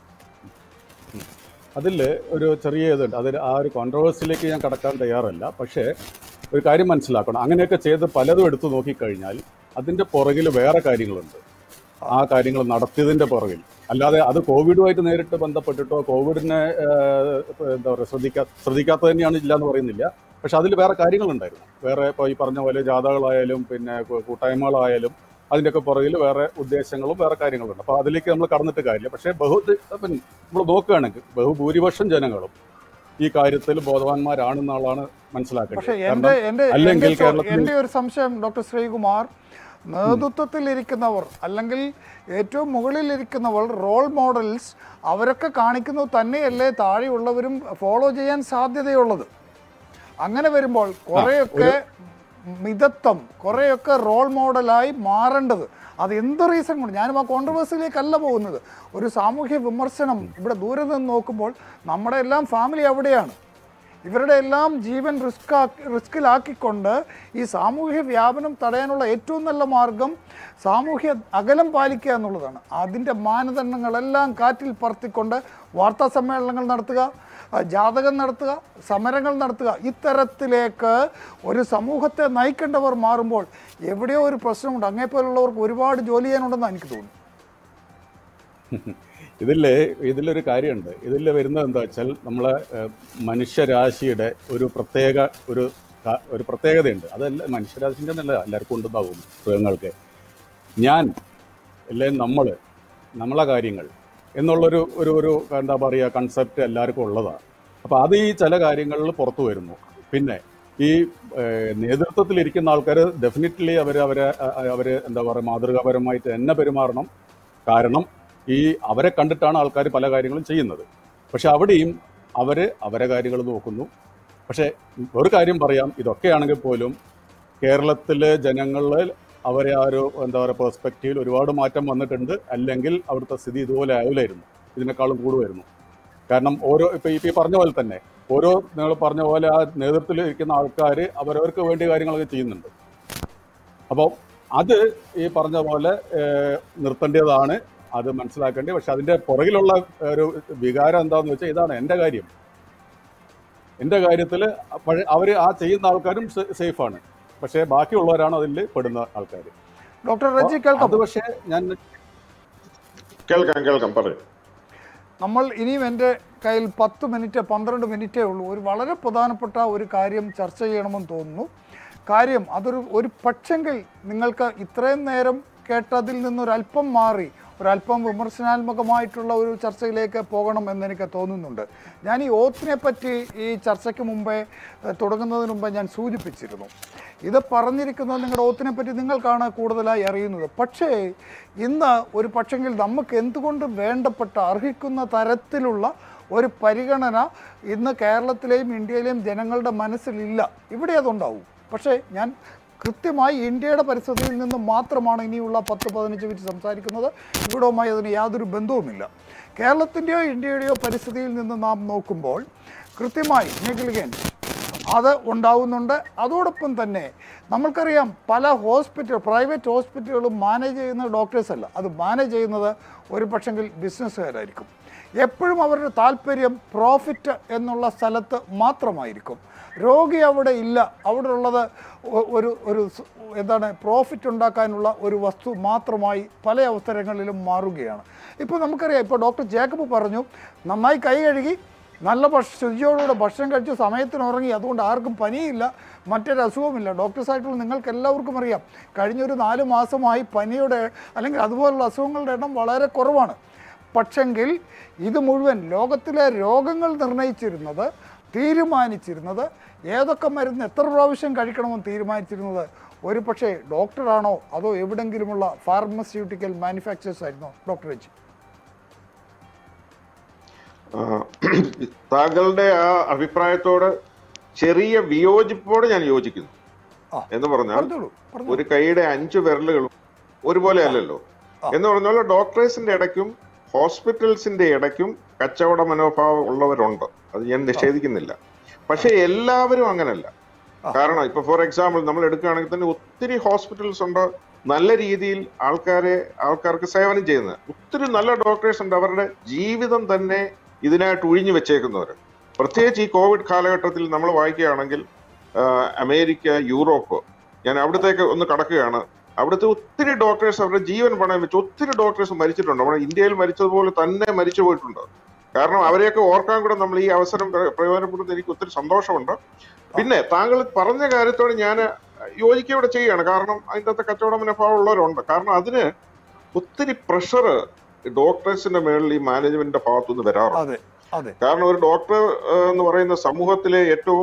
അതിൽ ഒരു ചെറിയ ഇതുണ്ട് അതിൽ ആ ഒരു കോൺട്രവേഴ്സിയിലേക്ക് ഞാൻ കടക്കാൻ തയ്യാറല്ല പക്ഷേ ഒരു കാര്യം മനസ്സിലാക്കണം അങ്ങനെയൊക്കെ ചെയ്ത് പലതും എടുത്തു നോക്കിക്കഴിഞ്ഞാൽ അതിൻ്റെ പുറകിൽ വേറെ കാര്യങ്ങളുണ്ട് ആ കാര്യങ്ങൾ നടത്തിയതിൻ്റെ പുറകിൽ അല്ലാതെ അത് കോവിഡുമായിട്ട് നേരിട്ട് ബന്ധപ്പെട്ടിട്ടോ കോവിഡിനെ ഏഹ്, എന്താ പറയുക ശ്രദ്ധിക്കാ ശ്രദ്ധിക്കാത്ത തന്നെയാണ് ഇല്ല എന്ന് പറയുന്നില്ല പക്ഷെ അതിൽ വേറെ കാര്യങ്ങളുണ്ടായിരുന്നു വേറെ ഇപ്പോൾ ഈ പറഞ്ഞ പോലെ ജാഥകളായാലും പിന്നെ കൂ- കൂട്ടായ്മകളായാലും അതിൻ്റെയൊക്കെ പുറകിൽ വേറെ ഉദ്ദേശങ്ങളും വേറെ കാര്യങ്ങളുണ്ട് അപ്പോൾ അതിലേക്ക് നമ്മൾ കടന്നിട്ട് കാര്യമില്ല പക്ഷേ ബഹു നമ്മൾ നോക്കുകയാണെങ്കിൽ ബഹുഭൂരിപക്ഷം ജനങ്ങളും ഈ കാര്യത്തിൽ ബോധവാന്മാരാണെന്നുള്ളതാണ് പക്ഷെ മനസ്സിലാക്കേണ്ടത് എൻ്റെ കാരണം എൻ്റെ അല്ലെങ്കിൽ എൻ്റെ ചോ- കേരളത്തിൽ എൻ്റെ ഒരു സംശയം ഡോക്ടർ ശ്രീകുമാർ നേതൃത്വത്തിലിരിക്കുന്നവർ അല്ലെങ്കിൽ ഏറ്റവും മുകളിലിരിക്കുന്നവർ റോൾ മോഡൽസ് അവരൊക്കെ കാണിക്കുന്നത് തന്നെയല്ലേ താഴെയുള്ളവരും ഫോളോ ചെയ്യാൻ സാധ്യതയുള്ളത് അങ്ങനെ വരുമ്പോൾ കുറേയൊക്കെ മിതത്വം കുറേയൊക്കെ റോൾ മോഡലായി മാറേണ്ടത് അത് എന്ത് റീസൺ കൊണ്ട് ഞാനും ആ കോൺട്രവേഴ്സിയിലേക്കല്ല പോകുന്നത് ഒരു സാമൂഹ്യ വിമർശനം ഇവിടെ ദൂരെ നിന്ന് നോക്കുമ്പോൾ നമ്മുടെ എല്ലാം ഫാമിലി അവിടെയാണ് ഇവരുടെ എല്ലാം ജീവൻ റിസ്ക് റിസ്കിലാക്കിക്കൊണ്ട് ഈ സാമൂഹ്യ വ്യാപനം തടയാനുള്ള ഏറ്റവും നല്ല മാർഗം സാമൂഹ്യ അകലം പാലിക്കുക എന്നുള്ളതാണ് അതിൻ്റെ മാനദണ്ഡങ്ങളെല്ലാം കാറ്റിൽ പറത്തിക്കൊണ്ട് വാർത്താ സമ്മേളനങ്ങൾ നടത്തുക ആ, ജാതകം നടത്തുക സമരങ്ങൾ നടത്തുക ഇത്തരത്തിലേക്ക് ഒരു സമൂഹത്തെ നയിക്കേണ്ടവർ മാറുമ്പോൾ എവിടെയോ ഒരു പ്രശ്നമുണ്ട് അങ്ങേപ്പോലുള്ളവർക്ക് ഒരുപാട് ജോലി ചെയ്യാനുണ്ടെന്ന് എനിക്ക് തോന്നുന്നു ഇതില് ഇതിലൊരു കാര്യമുണ്ട് ഇതിൽ വരുന്നത് എന്താ വെച്ചാൽ നമ്മളെ ഏഹ്, മനുഷ്യരാശിയുടെ ഒരു പ്രത്യേക ഒരു ക- ഒരു പ്രത്യേകതയുണ്ട് അതല്ല മനുഷ്യരാശിൻ്റെ അല്ല എല്ലാവർക്കും ഉണ്ടെന്നാവും മൃഗങ്ങൾക്ക് ഞാൻ അല്ലെ നമ്മൾ നമ്മളെ കാര്യങ്ങൾ എന്നുള്ളൊരു ഒരു ഒരു എന്താ പറയുക കൺസെപ്റ്റ് എല്ലാവർക്കും ഉള്ളതാണ് അപ്പോൾ അത് ഈ ചില കാര്യങ്ങളിൽ പുറത്തു വരുന്നു പിന്നെ ഈ ഏഹ്, നേതൃത്വത്തിലിരിക്കുന്ന ആൾക്കാർ ഡെഫിനറ്റ്ലി അവർ അവരെ അവർ എന്താ പറയുക മാതൃകാപരമായിട്ട് തന്നെ പെരുമാറണം കാരണം ഈ അവരെ കണ്ടിട്ടാണ് ആൾക്കാർ പല കാര്യങ്ങളും ചെയ്യുന്നത് പക്ഷെ അവിടെയും അവർ അവരെ കാര്യങ്ങൾ നോക്കുന്നു പക്ഷേ ഒരു കാര്യം പറയാം ഇതൊക്കെയാണെങ്കിൽ പോലും കേരളത്തിലെ ജനങ്ങളിൽ അവരെ ആ ഒരു എന്താ പറയുക പെർസ്പെക്റ്റീവിൽ ഒരുപാട് മാറ്റം വന്നിട്ടുണ്ട് അല്ലെങ്കിൽ അവിടുത്തെ സ്ഥിതി ഇതുപോലെ ആവില്ലായിരുന്നു ഇതിനേക്കാളും കൂടുമായിരുന്നു കാരണം ഓരോ ഇപ്പൊ ഈ പറഞ്ഞ പോലെ തന്നെ ഓരോ നിങ്ങൾ പറഞ്ഞ പോലെ ആ നേതൃത്വത്തിൽ ഇരിക്കുന്ന ആൾക്കാർ അവരവർക്ക് വേണ്ടി കാര്യങ്ങളൊക്കെ ചെയ്യുന്നുണ്ട് അപ്പോൾ അത് ഈ പറഞ്ഞ പോലെ ഏഹ്, നിർത്തേണ്ടതാണ് അത് മനസ്സിലാക്കേണ്ടത് പക്ഷെ അതിന്റെ പുറകിലുള്ള ഒരു വികാരം എന്താന്ന് വെച്ചാൽ ഇതാണ് എൻ്റെ കാര്യം എൻ്റെ കാര്യത്തിൽ അവർ ആ ചെയ്യുന്ന ആൾക്കാരും സേഫാണ് പക്ഷേ ബാക്കിയുള്ളവരാണ് അതിൽ പെടുന്ന ആൾക്കാർ ഡോക്ടർ റജി കേൾക്കാം അത് പക്ഷേ ഞാൻ കേൾക്കാം കേൾക്കാം പറയും നമ്മൾ ഇനിയും എൻ്റെ കയ്യിൽ പത്ത് മിനിറ്റ് പന്ത്രണ്ട് മിനിറ്റേ ഉള്ളൂ ഒരു വളരെ പ്രധാനപ്പെട്ട ഒരു കാര്യം ചർച്ച ചെയ്യണമെന്ന് തോന്നുന്നു കാര്യം അതൊരു ഒരു പക്ഷെങ്കിൽ നിങ്ങൾക്ക് ഇത്രയും നേരം കേട്ടതിൽ നിന്നൊരല്പം മാറി ഒരല്പം വിമർശനാത്മകമായിട്ടുള്ള ഒരു ചർച്ചയിലേക്ക് പോകണം എന്നെനിക്ക് തോന്നുന്നുണ്ട് ഞാൻ ഈ ഓത്തിനെ പറ്റി ഈ ചർച്ചയ്ക്ക് മുമ്പേ ഏഹ്, തുടങ്ങുന്നതിന് മുമ്പേ ഞാൻ സൂചിപ്പിച്ചിരുന്നു ഇത് പറഞ്ഞിരിക്കുന്നത് നിങ്ങളുടെ ഓത്തിനെ പറ്റി നിങ്ങൾക്കാണ് കൂടുതലായി അറിയുന്നത് പക്ഷേ ഇന്ന് ഒരു പക്ഷെങ്കിൽ നമുക്ക് എന്തുകൊണ്ട് വേണ്ടപ്പെട്ട അർഹിക്കുന്ന തരത്തിലുള്ള ഒരു പരിഗണന ഇന്ന് കേരളത്തിലെയും ഇന്ത്യയിലെയും ജനങ്ങളുടെ മനസ്സിലില്ല ഇവിടെ അതുണ്ടാവും പക്ഷേ ഞാൻ കൃത്യമായി ഇന്ത്യയുടെ പരിസ്ഥിതിയിൽ നിന്ന് മാത്രമാണ് ഇനിയുള്ള പത്ത് പതിനഞ്ച് മിനിറ്റ് സംസാരിക്കുന്നത് ഇവിടവുമായി അതിന് യാതൊരു ബന്ധവുമില്ല കേരളത്തിൻ്റെയോ ഇന്ത്യയുടെയോ പരിസ്ഥിതിയിൽ നിന്ന് നാം നോക്കുമ്പോൾ കൃത്യമായി നെഗ്ലിഗൻസ് അത് ഉണ്ടാവുന്നുണ്ട് അതോടൊപ്പം തന്നെ നമ്മൾക്കറിയാം പല ഹോസ്പിറ്റൽ പ്രൈവറ്റ് ഹോസ്പിറ്റലുകളും മാനേജ് ചെയ്യുന്ന ഡോക്ടേഴ്സ് അല്ല അത് മാനേജ് ചെയ്യുന്നത് ഒരു പക്ഷെങ്കിൽ ബിസിനസ്സുകാരായിരിക്കും എപ്പോഴും അവരുടെ താല്പര്യം പ്രോഫിറ്റ് എന്നുള്ള സ്ഥലത്ത് മാത്രമായിരിക്കും രോഗി അവിടെ ഇല്ല അവിടെ ഉള്ളത് ഒ- ഒരു ഒരു സ്- എന്താണ് പ്രോഫിറ്റ് ഉണ്ടാക്കാനുള്ള ഒരു വസ്തു മാത്രമായി പല അവസരങ്ങളിലും മാറുകയാണ് ഇപ്പോൾ നമുക്കറിയാം ഇപ്പോൾ ഡോക്ടർ ജേക്കബ് പറഞ്ഞു നന്നായി കൈ കഴുകി നല്ല ഭക്ഷ ശുചിയോടുകൂടെ ഭക്ഷണം കഴിച്ച് സമയത്തിന് ഉറങ്ങി അതുകൊണ്ട് ആർക്കും പനിയില്ല മറ്റൊരു അസുഖമില്ല ഡോക്ടേഴ്സായിട്ടുള്ള നിങ്ങൾക്ക് എല്ലാവർക്കും അറിയാം കഴിഞ്ഞൊരു നാല് മാസമായി പനിയുടെ അല്ലെങ്കിൽ അതുപോലുള്ള അസുഖങ്ങളുടെ എണ്ണം വളരെ കുറവാണ് പക്ഷെങ്കിൽ ഇത് മുഴുവൻ ലോകത്തിലെ രോഗങ്ങൾ നിർണയിച്ചിരുന്നത് തീരുമാനിച്ചിരുന്നത് ഏതൊക്കെ മരുന്ന് എത്ര പ്രാവശ്യം കഴിക്കണമെന്ന് തീരുമാനിച്ചിരുന്നത് ഒരു പക്ഷേ ഡോക്ടറാണോ അതോ എവിടെങ്കിലുമുള്ള ഫാർമസ്യൂട്ടിക്കൽ മാനുഫാക്ചേഴ്സ് ആയിരുന്നോ ഡോക്ടർ രജി ആ, താങ്കളുടെ ആ അഭിപ്രായത്തോട് ചെറിയ വിയോജിപ്പോടെ ഞാൻ യോജിക്കുന്നു ആ. എന്ന് പറഞ്ഞാൽ പറഞ്ഞോളൂ പറഞ്ഞോളൂ ഒരു കൈയുടെ അഞ്ചു വിരലുകളും ഒരുപോലെ അല്ലല്ലോ എന്ന് പറഞ്ഞാൽ ഡോക്ടേഴ്സിന്റെ ഇടയ്ക്കും ഹോസ്പിറ്റൽസിന്റെ ഇടയ്ക്കും കച്ചവട മനോഭാവം ഉള്ളവരുണ്ട് അത് ഞാൻ നിഷേധിക്കുന്നില്ല പക്ഷെ എല്ലാവരും അങ്ങനല്ല കാരണം ഇപ്പൊ ഫോർ എക്സാമ്പിൾ നമ്മൾ എടുക്കുകയാണെങ്കിൽ തന്നെ ഒത്തിരി ഹോസ്പിറ്റൽസ് ഉണ്ട് നല്ല രീതിയിൽ ആൾക്കാരെ ആൾക്കാർക്ക് സേവനം ചെയ്യുന്നത് ഒത്തിരി നല്ല ഡോക്ടേഴ്സ് ഉണ്ട് അവരുടെ ജീവിതം തന്നെ ഇതിനായിട്ട് ഒഴിഞ്ഞു വെച്ചേക്കുന്നവർ പ്രത്യേകിച്ച് ഈ കോവിഡ് കാലഘട്ടത്തിൽ നമ്മൾ വായിക്കുകയാണെങ്കിൽ ആ, അമേരിക്ക യൂറോപ്പ് ഞാൻ അവിടത്തേക്ക് ഒന്ന് കടക്കുകയാണ് അവിടുത്തെ ഒത്തിരി ഡോക്ടേഴ്സ് അവരുടെ ജീവൻ പണയം വെച്ച് ഒത്തിരി ഡോക്ടേഴ്സ് മരിച്ചിട്ടുണ്ട് നമ്മുടെ ഇന്ത്യയിൽ മരിച്ചതുപോലെ തന്നെ മരിച്ചു പോയിട്ടുണ്ട് കാരണം അവരെയൊക്കെ ഓർക്കാൻ കൂടെ നമ്മൾ ഈ അവസരം പ്ര- പ്രയോജനപ്പെടുന്ന എനിക്ക് ഒത്തിരി സന്തോഷമുണ്ട് പിന്നെ താങ്കൾ പറഞ്ഞ കാര്യത്തോട് ഞാൻ യോജിക്കുകയൂടെ ചെയ്യുകയാണ് കാരണം അതിൻ്റെ അകത്ത് കച്ചവട മനോഭാവം ഉള്ളവരുണ്ട് കാരണം അതിന് ഒത്തിരി പ്രഷർ ഡോക്ടേഴ്സിന്റെ മേളിൽ ഈ മാനേജ്മെന്റിന്റെ ഭാഗത്തുനിന്ന് വരാറുണ്ട് അതെ അതെ കാരണം ഒരു ഡോക്ടർ എന്ന് പറയുന്ന സമൂഹത്തിലെ ഏറ്റവും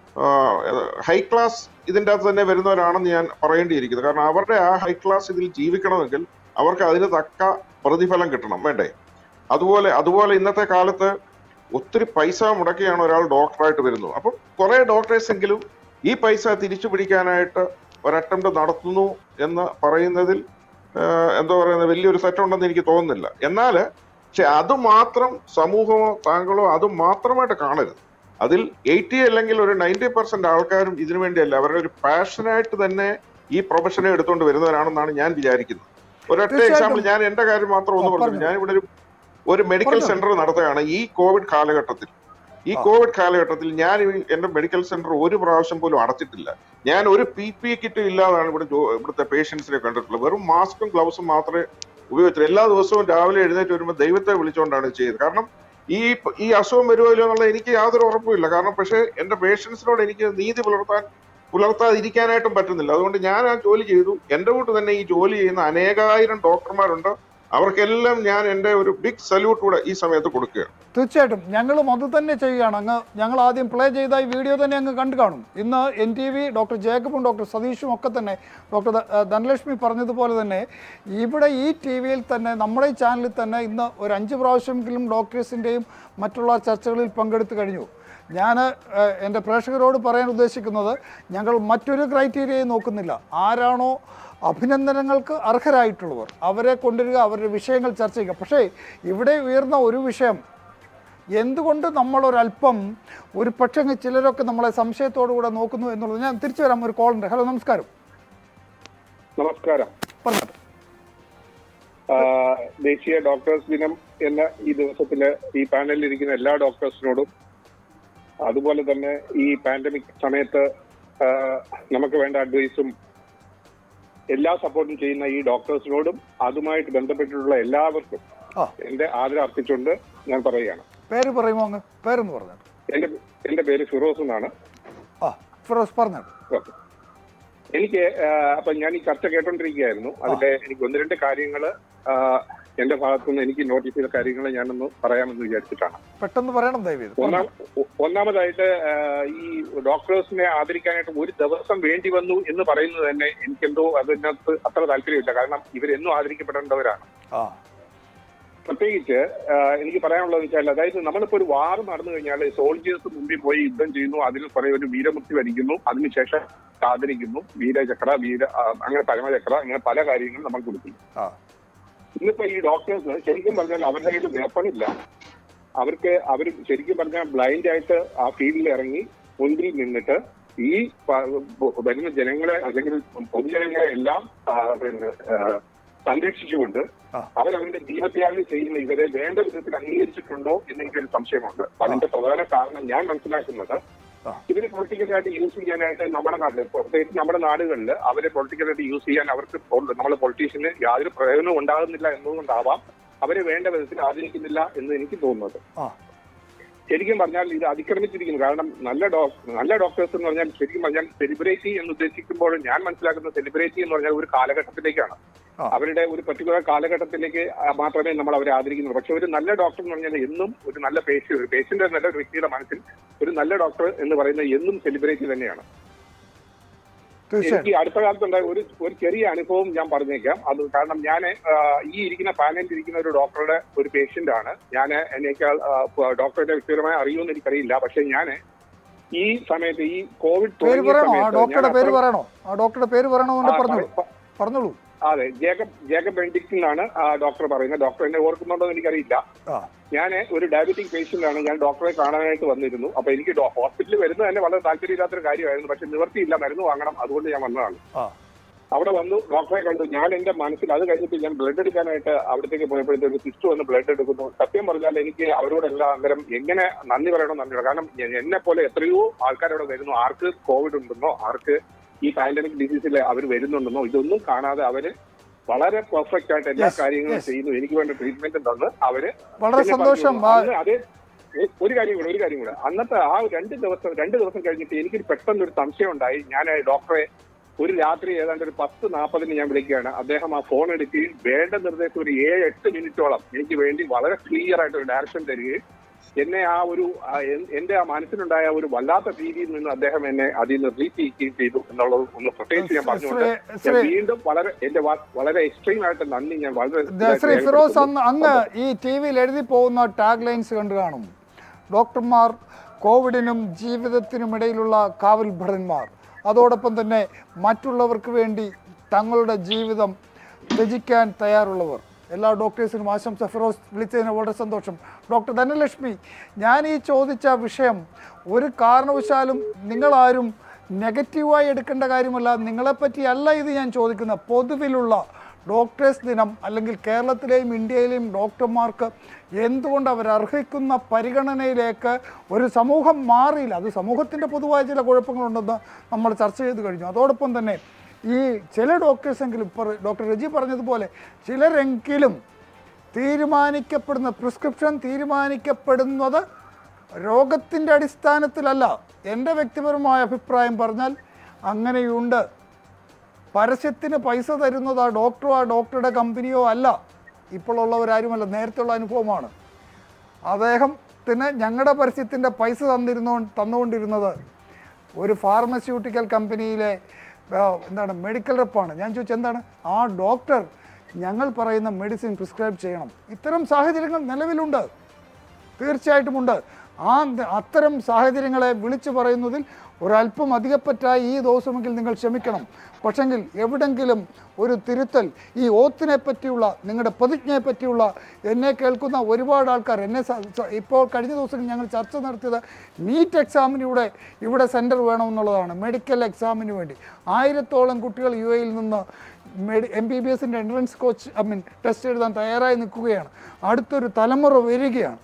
ഹൈ ക്ലാസ് ഇതിൻ്റെ അകത്ത് തന്നെ വരുന്നവരാണെന്ന് ഞാൻ പറയേണ്ടിയിരിക്കുന്നത് കാരണം അവരുടെ ആ ഹൈ ക്ലാസ് ഇതിൽ ജീവിക്കണമെങ്കിൽ അവർക്ക് അതിന് തക്ക പ്രതിഫലം കിട്ടണം വേണ്ടേ അതുപോലെ അതുപോലെ ഇന്നത്തെ കാലത്ത് ഒത്തിരി പൈസ മുടക്കിയാണ് ഒരാൾ ഡോക്ടറായിട്ട് വരുന്നത് അപ്പം കുറെ ഡോക്ടേഴ്സ് എങ്കിലും ഈ പൈസ തിരിച്ചു പിടിക്കാനായിട്ട് ഒരു അറ്റംപ്റ്റ് നടത്തുന്നു എന്ന് പറയുന്നതിൽ ആഹ്, എന്താ പറയുന്നത് വലിയൊരു തെറ്റുണ്ടെന്ന് എനിക്ക് തോന്നുന്നില്ല എന്നാൽ പക്ഷെ അത് മാത്രം സമൂഹമോ താങ്കളോ അത് മാത്രമായിട്ട് കാണരുത് അതിൽ എയ്റ്റി അല്ലെങ്കിൽ ഒരു നയൻറ്റി പെർസെന്റ് ആൾക്കാരും ഇതിനു വേണ്ടിയല്ല അവരുടെ ഒരു പാഷനായിട്ട് തന്നെ ഈ പ്രൊഫഷനെ എടുത്തുകൊണ്ട് വരുന്നവരാണെന്നാണ് ഞാൻ വിചാരിക്കുന്നത് ഒരൊറ്റ തീർച്ചയായിട്ടും. എക്സാമ്പിൾ ഞാൻ എന്റെ കാര്യം മാത്രം ഒന്ന് ആ, പറഞ്ഞു പറഞ്ഞോ. ഞാൻ ഇവിടെ ഒരു ഒരു മെഡിക്കൽ പറഞ്ഞോ. സെന്റർ നടത്തുകയാണ് ഈ കോവിഡ് കാലഘട്ടത്തിൽ ഈ ആ. കോവിഡ് കാലഘട്ടത്തിൽ ഞാൻ ഈ എന്റെ മെഡിക്കൽ സെന്റർ ഒരു പ്രാവശ്യം പോലും അടച്ചിട്ടില്ല ഞാൻ ഒരു പി പി കിറ്റ് ഇല്ലാതാണ് ഇവിടെ ജോ- ഇവിടുത്തെ പേഷ്യൻസിനെ കണ്ടിട്ടുള്ളത് വെറും മാസ്കും ഗ്ലൗസും മാത്രമേ ഉപയോഗിച്ചുള്ളൂ എല്ലാ ദിവസവും രാവിലെ എഴുന്നേറ്റ് വരുമ്പോൾ ദൈവത്തെ വിളിച്ചുകൊണ്ടാണ് ഇത് ചെയ്തത് കാരണം ഈ ഈ അസുഖം വരുമോ ഇല്ലയോ എന്നുള്ള എനിക്ക് യാതൊരു ഉറപ്പുമില്ല കാരണം പക്ഷേ എന്റെ പേഷ്യൻസിനോട് എനിക്ക് നീതി പുലർത്താൻ പുലർത്താതിരിക്കാനായിട്ടും പറ്റുന്നില്ല അതുകൊണ്ട് ഞാൻ ആ ജോലി ചെയ്തു എന്റെ കൂട്ട് തന്നെ ഈ ജോലി ചെയ്യുന്ന അനേകായിരം ഡോക്ടർമാരുണ്ട് അവർക്കെല്ലാം ഞാൻ എന്റെ ഒരു ബിഗ് സല്യൂട്ട് കൂടെ ഈ സമയത്ത് കൊടുക്കുകയാണ് തീർച്ചയായിട്ടും ഞങ്ങളും അത് തന്നെ ചെയ്യുകയാണ് അങ്ങ് ഞങ്ങൾ ആദ്യം പ്ലേ ചെയ്ത ഈ വീഡിയോ തന്നെ അങ്ങ് കണ്ടു കാണും ഇന്ന് എൻ ടി വി ഡോക്ടർ ജേക്കബും ഡോക്ടർ സതീഷും ഒക്കെ തന്നെ ഡോക്ടർ ധ- ഏഹ് ധനലക്ഷ്മി പറഞ്ഞതുപോലെ തന്നെ ഇവിടെ ഈ ടി വിയിൽ തന്നെ നമ്മുടെ ഈ ചാനലിൽ തന്നെ ഇന്ന് ഒരു അഞ്ച് പ്രാവശ്യമെങ്കിലും ഡോക്ടേഴ്സിൻ്റെയും മറ്റുള്ള ചർച്ചകളിൽ പങ്കെടുത്തു കഴിഞ്ഞു ഞാൻ ഏഹ്, എൻ്റെ പ്രേക്ഷകരോട് പറയാൻ ഉദ്ദേശിക്കുന്നത് ഞങ്ങൾ മറ്റൊരു ക്രൈറ്റീരിയയും നോക്കുന്നില്ല ആരാണോ അഭിനന്ദനങ്ങൾക്ക് അർഹരായിട്ടുള്ളവർ അവരെ കൊണ്ടുവരിക അവരുടെ വിഷയങ്ങൾ ചർച്ച ചെയ്യുക പക്ഷേ ഇവിടെ ഉയർന്ന ഒരു വിഷയം എന്തുകൊണ്ട് നമ്മളൊരല്പം ഒരു പക്ഷേ ചിലരൊക്കെ നമ്മളെ സംശയത്തോടു കൂടെ നോക്കുന്നു എന്നുള്ളത് ഞാൻ തിരിച്ചു വരാം ഒരു കോളുണ്ട് ഹലോ നമസ്കാരം നമസ്കാരം പറഞ്ഞത് ആ, ദേശീയ ഡോക്ടേഴ്സ് ദിനം എന്ന ഈ ദിവസത്തില് ഈ പാനലിൽ ഇരിക്കുന്ന എല്ലാ ഡോക്ടേഴ്സിനോടും അതുപോലെ തന്നെ ഈ പാൻഡമിക് സമയത്ത് ആ, നമുക്ക് വേണ്ട അഡ്വൈസും എല്ലാ സപ്പോർട്ടും ചെയ്യുന്ന ഈ ഡോക്ടേഴ്സിനോടും അതുമായിട്ട് ബന്ധപ്പെട്ടിട്ടുള്ള എല്ലാവർക്കും ആ എന്റെ ആദരം അർപ്പിച്ചുകൊണ്ട് ഞാൻ പറയുകയാണ് പേര് പറയുമോ അങ്ങ് പേരൊന്ന് പറഞ്ഞു എന്റെ എന്റെ പേര് ഫിറോസ് എന്നാണ് ആ ഫിറോസ് പറഞ്ഞു ഓക്കെ. എനിക്ക് ആ, അപ്പൊ ഞാൻ ഈ ചർച്ച കേട്ടോണ്ടിരിക്കുകയായിരുന്നു അതിലെ എനിക്ക് ഒന്ന് രണ്ട് കാര്യങ്ങൾ എന്റെ ഭാഗത്തുനിന്ന് എനിക്ക് നോട്ടീസ് ചെയ്ത കാര്യങ്ങൾ ഞാനൊന്ന് പറയാമെന്ന് വിചാരിച്ചിട്ടാണ് പെട്ടെന്ന് പറയണം ദയവേത് ഒന്നാം ഒ- ഒന്നാമതായിട്ട് ആ, ഈ ഡോക്ടേഴ്സിനെ ആദരിക്കാനായിട്ട് ഒരു ദിവസം വേണ്ടി വന്നു എന്ന് പറയുന്നത് തന്നെ എനിക്കെന്തോ അതിനകത്ത് അത്ര താല്പര്യമില്ല കാരണം ഇവരെന്നും ആദരിക്കപ്പെടേണ്ടവരാണ് ആ പ്രത്യേകിച്ച് ആ, എനിക്ക് പറയാനുള്ളത് വെച്ചാൽ അതായത് നമ്മളിപ്പോ ഒരു വാർ നടന്നു കഴിഞ്ഞാൽ സോൾജേഴ്സ് മുമ്പിൽ പോയി യുദ്ധം ചെയ്യുന്നു അതിൽ കുറെ ഒരു വീരമുക്തി വരിക്കുന്നു അതിനുശേഷം ആദരിക്കുന്നു വീരചക്ര വീര ആ, അങ്ങനെ പരമചക്ര അങ്ങനെ പല കാര്യങ്ങളും നമ്മൾ കൊടുക്കുന്നു ആ ഇന്നിപ്പോ ഈ ഡോക്ടേഴ്സ് ശരിക്കും പറഞ്ഞാൽ അവരുടെ കയ്യിൽ വെപ്പണില്ല അവർക്ക് അവർ ശരിക്കും പറഞ്ഞാൽ ബ്ലൈൻഡ് ആയിട്ട് ആ ഫീൽഡിൽ ഇറങ്ങി മുൻപിൽ നിന്നിട്ട് ഈ പ- വരുന്ന ജനങ്ങളെ അല്ലെങ്കിൽ പൊതുജനങ്ങളെ എല്ലാം ആ, പിന്നെ ആ, സംരക്ഷിച്ചുകൊണ്ട് ആ. അവരവരുടെ ജീവത്യാഗം ചെയ്യുന്ന ഇവരെ വേണ്ട വിധത്തിൽ അംഗീകരിച്ചിട്ടുണ്ടോ എന്ന് എനിക്കൊരു സംശയമുണ്ട് അതിന്റെ പ്രധാന കാരണം ഞാൻ മനസ്സിലാക്കുന്നത് ആ. ഇവര് പൊളിറ്റിക്കലായിട്ട് യൂസ് ചെയ്യാനായിട്ട് നമ്മുടെ നാട്ടിൽ പ്രത്യേകിച്ച് നമ്മുടെ നാടുകളിൽ അവരെ പൊളിറ്റിക്കലായിട്ട് യൂസ് ചെയ്യാൻ അവർക്ക് നമ്മളെ പൊളിറ്റീഷ്യന് യാതൊരു പ്രയോജനവും ഉണ്ടാകുന്നില്ല എന്നതുകൊണ്ടാവാം അവരെ വേണ്ട വിധത്തിൽ ആദരിക്കുന്നില്ല എന്ന് എനിക്ക് തോന്നുന്നത് ആ ശരിക്കും പറഞ്ഞാൽ ഇത് അതിക്രമിച്ചിരിക്കുന്നു കാരണം നല്ല ഡോക്ടർ നല്ല ഡോക്ടേഴ്സ് എന്ന് പറഞ്ഞാൽ ശരിക്കും പറഞ്ഞാൽ സെലിബ്രേറ്റി എന്ന് ഉദ്ദേശിക്കുമ്പോൾ ഞാൻ മനസ്സിലാക്കുന്ന സെലിബ്രേറ്റി എന്ന് പറഞ്ഞാൽ ഒരു കാലഘട്ടത്തിലേക്കാണ് ആ. അവരുടെ ഒരു പർട്ടിക്കുലർ കാലഘട്ടത്തിലേക്ക് ആ, മാത്രമേ നമ്മൾ അവരെ ആദരിക്കുന്നുള്ളൂ പക്ഷെ ഒരു നല്ല ഡോക്ടർ എന്ന് പറഞ്ഞാൽ എന്നും ഒരു നല്ല പേഷ്യൻ ഒരു പേഷ്യന്റ് നല്ല ഒരു വ്യക്തിയുടെ മനസ്സിൽ ഒരു നല്ല ഡോക്ടർ എന്ന് പറയുന്നത് എന്നും സെലിബ്രേറ്റി തന്നെയാണ് തീർച്ചയായിട്ടും എനിക്ക് അടുത്ത കാലത്തുണ്ടായ ഒരു ഒരു ചെറിയ അനുഭവം ഞാൻ പറഞ്ഞേക്കാം അത് കാരണം ഞാൻ ഈ ഇരിക്കുന്ന പാനലിൽ ഇരിക്കുന്ന ഒരു ഡോക്ടറുടെ ഒരു പേഷ്യന്റ് ആണ് ഞാൻ എന്നേക്കാൾ ആ, ഡോക്ടറുടെ വ്യക്തിപരമായി അറിയുമെന്ന് എനിക്കറിയില്ല പക്ഷെ ഞാൻ ഈ സമയത്ത് ഈ കോവിഡ് പേര് തുടങ്ങിയ പറയണോ ആ സമയത്ത് ഡോക്ടറുടെ ഞാൻ പേര് അത്ര- പറയണോ ആ ഡോക്ടറുടെ പേര് പറയണമെന്നുണ്ട് ആ, പറഞ്ഞോളൂ പ- പറഞ്ഞോളൂ അതെ ജേക്കബ് ജേക്കബ് ബെൻഡിക്ട് എന്നാണ് ആ ഡോക്ടർ പറയുന്നത് ഡോക്ടർ എന്നെ ഓർക്കുന്നുണ്ടോ എന്ന് എനിക്കറിയില്ല ആ ഞാൻ ഒരു ഡയബറ്റിക് പേഷ്യന്റ് ആണ് ഞാൻ ഡോക്ടറെ കാണാനായിട്ട് വന്നിരുന്നു അപ്പൊ എനിക്ക് ഡോ- ഹോസ്പിറ്റലിൽ വരുന്നത് തന്നെ വളരെ താല്പര്യമില്ലാത്തൊരു കാര്യമായിരുന്നു പക്ഷെ നിവർത്തിയില്ല മരുന്ന് വാങ്ങണം അതുകൊണ്ട് ഞാൻ വന്നതാണ് ആ അവിടെ വന്നു ഡോക്ടറെ കണ്ടു ഞാൻ എന്റെ മനസ്സിൽ അത് കഴിഞ്ഞിട്ട് ഞാൻ ബ്ലഡ് എടുക്കാനായിട്ട് അവിടത്തേക്ക് പോയപ്പോഴത്തേക്ക് സിസ്റ്റർ വന്ന് ബ്ലഡ് എടുക്കുന്നു സത്യം പറഞ്ഞാൽ എനിക്ക് അവരോടെല്ലാം അന്നേരം എങ്ങനെ നന്ദി പറയണോ നന്ദി പറയണം കാരണം എ- എന്നെ പോലെ എത്രയോ ആൾക്കാരവിടെ വരുന്നു ആർക്ക് കോവിഡ് ഉണ്ടെന്നോ ആർക്ക് ഈ പാൻഡമിക് ഡിസീസിൽ അവർ വരുന്നുണ്ടെന്നോ ഇതൊന്നും കാണാതെ അവര് വളരെ പെർഫെക്റ്റ് ആയിട്ട് എല്ലാ Yes, കാര്യങ്ങളും yes. ചെയ്യുന്നു എനിക്ക് വേണ്ട ട്രീറ്റ്മെന്റ് തന്ന് അവര് വളരെ എന്നെ സന്തോഷം പറഞ്ഞു. ആ, അന്ന് അത് ഒ- ഒരു കാര്യം കൂടെ ഒരു കാര്യം കൂടെ അന്നത്തെ ആ രണ്ട് ദിവസം രണ്ട് ദിവസം കഴിഞ്ഞിട്ട് എനിക്കൊരു പെട്ടെന്ന് ഒരു സംശയം ഉണ്ടായി ഞാൻ ഡോക്ടറെ ഒരു രാത്രി ഏതാണ്ട് ഒരു പത്ത് നാൽപ്പതിന് ഞാൻ വിളിക്കുകയാണ് അദ്ദേഹം ആ ഫോൺ എടുക്കുകയും വേണ്ട നിർദ്ദേശം ഒരു ഏഴ് എട്ട് മിനിറ്റോളം എനിക്ക് വേണ്ടി വളരെ ക്ലിയർ ആയിട്ട് ഒരു ഡയറക്ഷൻ തരികയും എന്നെ ആ ഒരു ആ എൻ- എന്റെ ആ മനസ്സിലുണ്ടായ ഒരു വല്ലാത്ത ഭീതിയിൽ നിന്ന് അദ്ദേഹം എന്നെ അതിൽ നിന്ന് റിലീഫ് ചെയ്യുകയും ചെയ്തു എന്നുള്ളത് ഒന്ന് പ്രത്യേകിച്ച് ഞാൻ പറഞ്ഞുകൊണ്ട് ശ്രീ- ഞാൻ ശ്രീ- വീണ്ടും വളരെ എന്റെ വാ- വളരെ എക്സ്ട്രീം ആയിട്ട് നന്ദി ഞാൻ വളരെ ദ- ശ്രീ ഫിറോസ് അന്ന് അങ്ങ് രേഖപ്പെടുത്തുന്നു. ഈ ടി വിയിൽ എഴുതി പോകുന്ന ടാഗ് ലൈൻസ് കണ്ടു കാണും ഡോക്ടർമാർ കോവിഡിനും ജീവിതത്തിനും ഇടയിലുള്ള കാവൽ ഭടന്മാർ അതോടൊപ്പം തന്നെ മറ്റുള്ളവർക്ക് വേണ്ടി തങ്ങളുടെ ജീവിതം ത്യജിക്കാൻ തയ്യാറുള്ളവർ എല്ലാ ഡോക്ടേഴ്സിനും ആശംസ ഫിറോസ് വിളിച്ചതിന് വളരെ സന്തോഷം ഡോക്ടർ ധനലക്ഷ്മി ഞാൻ ഈ ചോദിച്ച വിഷയം ഒരു കാരണവശാലും നിങ്ങളാരും നെഗറ്റീവായി എടുക്കേണ്ട കാര്യമല്ല നിങ്ങളെപ്പറ്റിയല്ല ഇത് ഞാൻ ചോദിക്കുന്നത് പൊതുവിലുള്ള ഡോക്ടേഴ്സ് ദിനം അല്ലെങ്കിൽ കേരളത്തിലെയും ഇന്ത്യയിലെയും ഡോക്ടർമാർക്ക് എന്തുകൊണ്ട് അവർ അർഹിക്കുന്ന പരിഗണനയിലേക്ക് ഒരു സമൂഹം മാറിയില്ല അത് സമൂഹത്തിൻ്റെ പൊതുവായ ചില കുഴപ്പങ്ങളുണ്ടെന്ന് നമ്മൾ ചർച്ച ചെയ്ത് കഴിഞ്ഞു അതോടൊപ്പം തന്നെ ഈ ചില ഡോക്ടേഴ്സെങ്കിലും ഇപ്പോൾ ഡോക്ടർ രജി പറഞ്ഞതുപോലെ ചിലരെങ്കിലും തീരുമാനിക്കപ്പെടുന്ന പ്രിസ്ക്രിപ്ഷൻ തീരുമാനിക്കപ്പെടുന്നത് രോഗത്തിൻ്റെ അടിസ്ഥാനത്തിലല്ല എൻ്റെ വ്യക്തിപരമായ അഭിപ്രായം പറഞ്ഞാൽ അങ്ങനെയുണ്ട് പരസ്യത്തിന് പൈസ തരുന്നത് ആ ഡോക്ടറോ ആ ഡോക്ടറുടെ കമ്പനിയോ അല്ല ഇപ്പോൾ ഉള്ളവരാരുമല്ല നേരത്തെയുള്ള അനുഭവമാണ് അദ്ദേഹത്തിന് ഞങ്ങളുടെ പരസ്യത്തിൻ്റെ പൈസ തന്നിരുന്നോ തന്നുകൊണ്ടിരുന്നത് ഒരു ഫാർമസ്യൂട്ടിക്കൽ കമ്പനിയിലെ ആ, എന്താണ് മെഡിക്കൽ റെപ്പാണ് ഞാൻ ചോദിച്ചത് എന്താണ് ആ ഡോക്ടർ ഞങ്ങൾ പറയുന്ന മെഡിസിൻ പ്രിസ്ക്രൈബ് ചെയ്യണം ഇത്തരം സാഹചര്യങ്ങൾ നിലവിലുണ്ട് തീർച്ചയായിട്ടുമുണ്ട് ആ അത്തരം സാഹചര്യങ്ങളെ വിളിച്ചു പറയുന്നതിൽ ഒരല്പം അധികപ്പറ്റായി ഈ ദിവസമെങ്കിൽ നിങ്ങൾ ക്ഷമിക്കണം പക്ഷെങ്കിൽ എവിടെങ്കിലും ഒരു തിരുത്തൽ ഈ ഓത്തിനെ പറ്റിയുള്ള നിങ്ങളുടെ പ്രതിജ്ഞയെ പറ്റിയുള്ള എന്നെ കേൾക്കുന്ന ഒരുപാട് ആൾക്കാർ എന്നെ സ- സ- ഇപ്പോൾ കഴിഞ്ഞ ദിവസം ഞങ്ങൾ ചർച്ച നടത്തിയത് നീറ്റ് എക്സാമിനിലൂടെ ഇവിടെ സെൻറ്റർ വേണമെന്നുള്ളതാണ് മെഡിക്കൽ എക്സാമിന് വേണ്ടി ആയിരത്തോളം കുട്ടികൾ യു എയിൽ നിന്ന് മെഡി എം ബി ബി എസിൻ്റെ entrance coach I mean test എഴുതാൻ തയ്യാറായി നിൽക്കുകയാണ് അടുത്തൊരു തലമുറ വരികയാണ്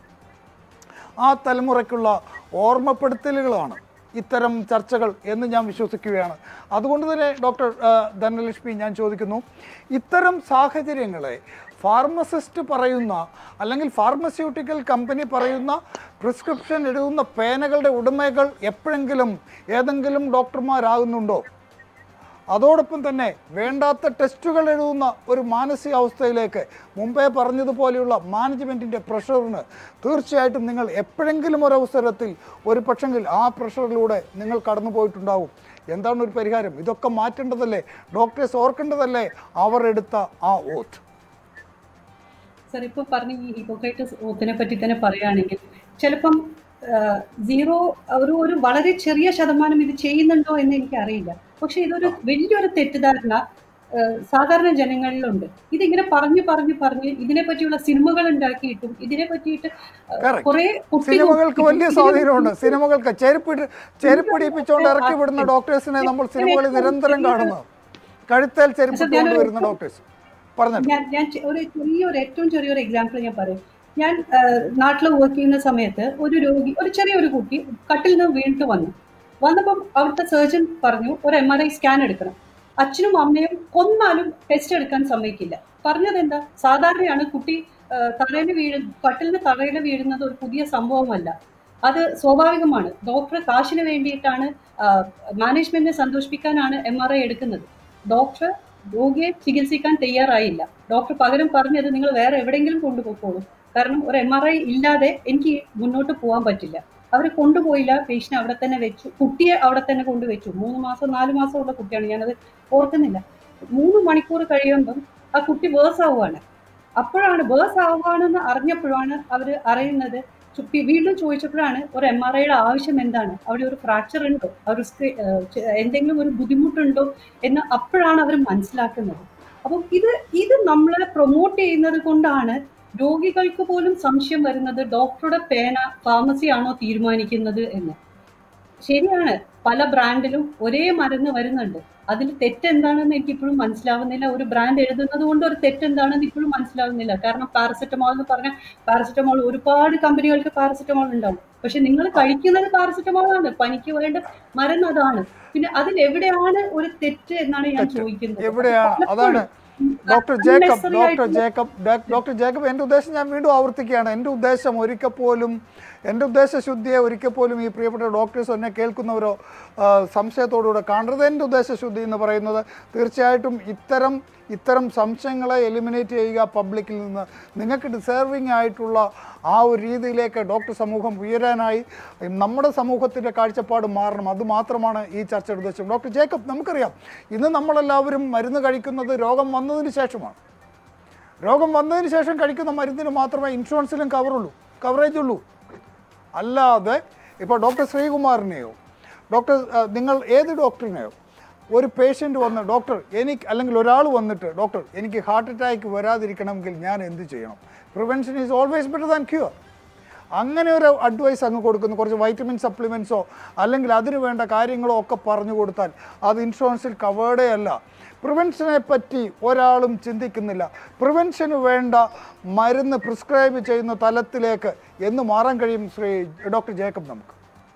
ആ തലമുറയ്ക്കുള്ള ഓർമ്മപ്പെടുത്തലുകളാണ് ഇത്തരം ചർച്ചകൾ എന്ന് ഞാൻ വിശ്വസിക്കുകയാണ് അതുകൊണ്ട് തന്നെ ഡോക്ടർ ആ, ധനലക്ഷ്മി ഞാൻ ചോദിക്കുന്നു ഇത്തരം സാഹചര്യങ്ങളെ ഫാർമസിസ്റ്റ് പറയുന്ന അല്ലെങ്കിൽ ഫാർമസ്യൂട്ടിക്കൽ കമ്പനി പറയുന്ന പ്രിസ്ക്രിപ്ഷൻ എഴുതുന്ന പേനകളുടെ ഉടമകൾ എപ്പോഴെങ്കിലും ഏതെങ്കിലും ഡോക്ടർമാരാകുന്നുണ്ടോ അതോടൊപ്പം തന്നെ വേണ്ടാത്ത ടെസ്റ്റുകൾ എഴുതുന്ന ഒരു മാനസികാവസ്ഥയിലേക്ക് മുമ്പേ പറഞ്ഞതുപോലെയുള്ള മാനേജ്മെൻറ്റിൻ്റെ പ്രഷറിന് തീർച്ചയായിട്ടും നിങ്ങൾ എപ്പോഴെങ്കിലും ഒരു അവസരത്തിൽ ഒരു പക്ഷെങ്കിൽ ആ പ്രഷറിലൂടെ നിങ്ങൾ കടന്നു പോയിട്ടുണ്ടാവും എന്താണ് ഒരു പരിഹാരം ഇതൊക്കെ മാറ്റേണ്ടതല്ലേ ഡോക്ടേഴ്സ് ഓർക്കേണ്ടതല്ലേ അവർ എടുത്ത ആ ഓത്ത് സർ ഇപ്പൊ പറഞ്ഞ ഈ ഹിപ്പോക്രൈറ്റസ് ഓത്തിനെ പറ്റി തന്നെ പറയുകയാണെങ്കിൽ ചിലപ്പം സീറോ ഒരു ഒരു വളരെ ചെറിയ ശതമാനം ഇത് ചെയ്യുന്നുണ്ടോ എന്ന് എനിക്ക് അറിയില്ല പക്ഷെ ഇതൊരു വലിയൊരു തെറ്റിദ്ധാരണ ആ, സാധാരണ ജനങ്ങളിലുണ്ട് ഇതിങ്ങനെ പറഞ്ഞു പറഞ്ഞു പറഞ്ഞ് ഇതിനെ പറ്റിയുള്ള സിനിമകൾ ഉണ്ടാക്കിയിട്ടും ഇതിനെ പറ്റിയിട്ട് Correct. കുറെ സിനിമകൾക്ക് വലിയ സ്വാധീനമുണ്ട് സിനിമകൾക്ക് ചെരുപ്പിട്ട് ചെരുപ്പിടിപ്പിച്ചുകൊണ്ട് ഇറക്കി വിടുന്ന ഡോക്ടേഴ്സിനെ നമ്മൾ സിനിമകളിൽ നിരന്തരം കാണുന്നു കഴുത്തേൽ ചെരുപ്പിട്ടുകൊണ്ട് വരുന്ന ഡോക്ടേഴ്സ് പറഞ്ഞു ഞാൻ ഞാൻ ചെ- ഒരു ചെറിയൊരു ഏറ്റവും ചെറിയൊരു എക്സാമ്പിൾ ഞാൻ പറയും ഞാൻ നാട്ടിൽ വർക്ക് ചെയ്യുന്ന സമയത്ത് ഒരു രോഗി ഒരു ചെറിയൊരു കുട്ടി കട്ടിൽ നിന്ന് വീണിട്ട് വന്നു വന്നപ്പം അവിടുത്തെ സർജൻ പറഞ്ഞു ഒരു എം ആർ ഐ സ്കാൻ എടുക്കണം അച്ഛനും അമ്മയും കൊന്നാലും ടെസ്റ്റ് എടുക്കാൻ സമ്മതിക്കില്ല പറഞ്ഞത് എന്താ സാധാരണയാണ് കുട്ടി തറയിൽ വീഴ കട്ടിലിന് തറയിൽ വീഴുന്നത് ഒരു പുതിയ സംഭവമല്ല അത് സ്വാഭാവികമാണ് ഡോക്ടർ കാശിന് വേണ്ടിയിട്ടാണ് മാനേജ്മെന്റിനെ സന്തോഷിപ്പിക്കാനാണ് എം ആർ ഐ എടുക്കുന്നത് ഡോക്ടർ രോഗിയെ ചികിത്സിക്കാൻ തയ്യാറായില്ല ഡോക്ടർ പകരം പറഞ്ഞത് നിങ്ങൾ വേറെ എവിടെയെങ്കിലും കൊണ്ടുപോയിക്കോളൂ കാരണം ഒരു എം ആർ ഐ ഇല്ലാതെ എനിക്ക് മുന്നോട്ട് പോകാൻ പറ്റില്ല അവർ കൊണ്ടുപോയില്ല പേഷ്യനെ അവിടെ തന്നെ വെച്ചു കുട്ടിയെ അവിടെ തന്നെ കൊണ്ടുവച്ചു മൂന്ന് മാസം നാല് മാസം ഉള്ള കുട്ടിയാണ് ഞാനത് ഓർക്കുന്നില്ല മൂന്ന് മണിക്കൂർ കഴിയുമ്പം ആ കുട്ടി വേഴ്സ് ആവുകയാണ് അപ്പോഴാണ് വേഴ്സ് ആവുകയാണെന്ന് അറിഞ്ഞപ്പോഴാണ് അവർ അറിയുന്നത് ചു- പി- വീണ്ടും ചോദിച്ചപ്പോഴാണ് ഒരു എം ആർ ഐയുടെ ആവശ്യം എന്താണ് അവിടെ ഒരു ഫ്രാക്ചർ ഉണ്ടോ ഒരു സ്ക്രീ- ഏഹ് ചെ- എന്തെങ്കിലും ഒരു ബുദ്ധിമുട്ടുണ്ടോ എന്ന് അപ്പോഴാണ് അവർ മനസ്സിലാക്കുന്നത് അപ്പം ഇത് ഇത് നമ്മൾ പ്രൊമോട്ട് ചെയ്യുന്നത് കൊണ്ടാണ് രോഗികൾക്ക് പോലും സംശയം വരുന്നത് ഡോക്ടറുടെ പേന ഫാർമസി ആണോ തീരുമാനിക്കുന്നത് എന്ന് ശരിയാണ് പല ബ്രാൻഡിലും ഒരേ മരുന്ന് വരുന്നുണ്ട് അതിൽ തെറ്റെന്താണെന്ന് എനിക്ക് ഇപ്പോഴും മനസ്സിലാവുന്നില്ല ഒരു ബ്രാൻഡ് എഴുതുന്നത് കൊണ്ട് ഒരു തെറ്റെന്താണെന്ന് ഇപ്പോഴും മനസ്സിലാവുന്നില്ല കാരണം പാരസെറ്റമോൾ എന്ന് പറഞ്ഞാൽ പാരസെറ്റമോൾ ഒരുപാട് കമ്പനികൾക്ക് പാരസെറ്റമോൾ ഉണ്ടാവും പക്ഷെ നിങ്ങൾ കഴിക്കുന്നത് പാരസെറ്റമോൾ ആണ് പനിക്ക് വേണ്ട മരുന്ന് അതാണ് പിന്നെ അതിൽ എവിടെയാണ് ഒരു തെറ്റ് എന്നാണ് ഞാൻ തെറ്റ്. ചോദിക്കുന്നത് എവിടെയാണ് അതാണ് ഡോക്ടർ ജേക്കബ് unnecessary ഡോക്ടർ ആയിട്ടുള്ള- ജേക്കബ് ഡോ- ഡോക്ടർ ജേക്കബ് എൻ്റെ ഉദ്ദേശം ഞാൻ വീണ്ടും ആവർത്തിക്കുകയാണ് എൻ്റെ ഉദ്ദേശം ഒരിക്കൽ പോലും എൻ്റെ ഉദ്ദേശശുദ്ധിയെ ഒരിക്കൽ പോലും ഈ പ്രിയപ്പെട്ട ഡോക്ടേഴ്സ് എന്നെ കേൾക്കുന്നവരോ ആ, സംശയത്തോടുകൂടെ കാണരുത് എൻ്റെ ഉദ്ദേശശുദ്ധി എന്ന് പറയുന്നത് തീർച്ചയായിട്ടും ഇത്തരം ഇത്തരം സംശയങ്ങളെ എലിമിനേറ്റ് ചെയ്യുക പബ്ലിക്കിൽ നിന്ന് നിങ്ങൾക്ക് ഡിസേർവിംഗ് ആയിട്ടുള്ള ആ ഒരു രീതിയിലേക്ക് ഡോക്ടർ സമൂഹം ഉയരാനായി നമ്മുടെ സമൂഹത്തിൻ്റെ കാഴ്ചപ്പാട് മാറണം അത് മാത്രമാണ് ഈ ചർച്ചയുടെ ഉദ്ദേശം ഡോക്ടർ ജേക്കബ് നമുക്കറിയാം ഇന്ന് നമ്മളെല്ലാവരും മരുന്ന് കഴിക്കുന്നത് രോഗം വന്നതിന് ശേഷമാണ് രോഗം വന്നതിന് ശേഷം കഴിക്കുന്ന മരുന്നിന് മാത്രമേ ഇൻഷുറൻസിലും കവറുള്ളൂ കവറേജ് ഉള്ളൂ അല്ലാതെ ഇപ്പോൾ ഡോക്ടർ ശ്രീകുമാറിനെയോ ഡോക്ടർ ആ, നിങ്ങൾ ഏത് ഡോക്ടറിനെയോ ഒരു പേഷ്യൻ്റ് വന്ന് ഡോക്ടർ എനിക്ക് അല്ലെങ്കിൽ ഒരാൾ വന്നിട്ട് ഡോക്ടർ എനിക്ക് ഹാർട്ട് അറ്റാക്ക് വരാതിരിക്കണമെങ്കിൽ ഞാൻ എന്ത് ചെയ്യണം prevention is always better than cure അങ്ങനെ ഒരു അഡ്വൈസ് അങ്ങ് കൊടുക്കുന്നു കുറച്ച് വൈറ്റമിൻ സപ്ലിമെൻറ്റ്സോ അല്ലെങ്കിൽ അതിന് വേണ്ട കാര്യങ്ങളോ ഒക്കെ പറഞ്ഞു കൊടുത്താൽ അത് ഇൻഷുറൻസിൽ കവേർഡേ അല്ല പ്രിവെൻഷനെ പറ്റി ഒരാളും ചിന്തിക്കുന്നില്ല പ്രിവെൻഷന് വേണ്ട മരുന്ന് പ്രിസ്ക്രൈബ് ചെയ്യുന്ന തലത്തിലേക്ക് എന്ന് മാറാൻ കഴിയും ശ്രീ ഡോക്ടർ ജേക്കബ് നമുക്ക്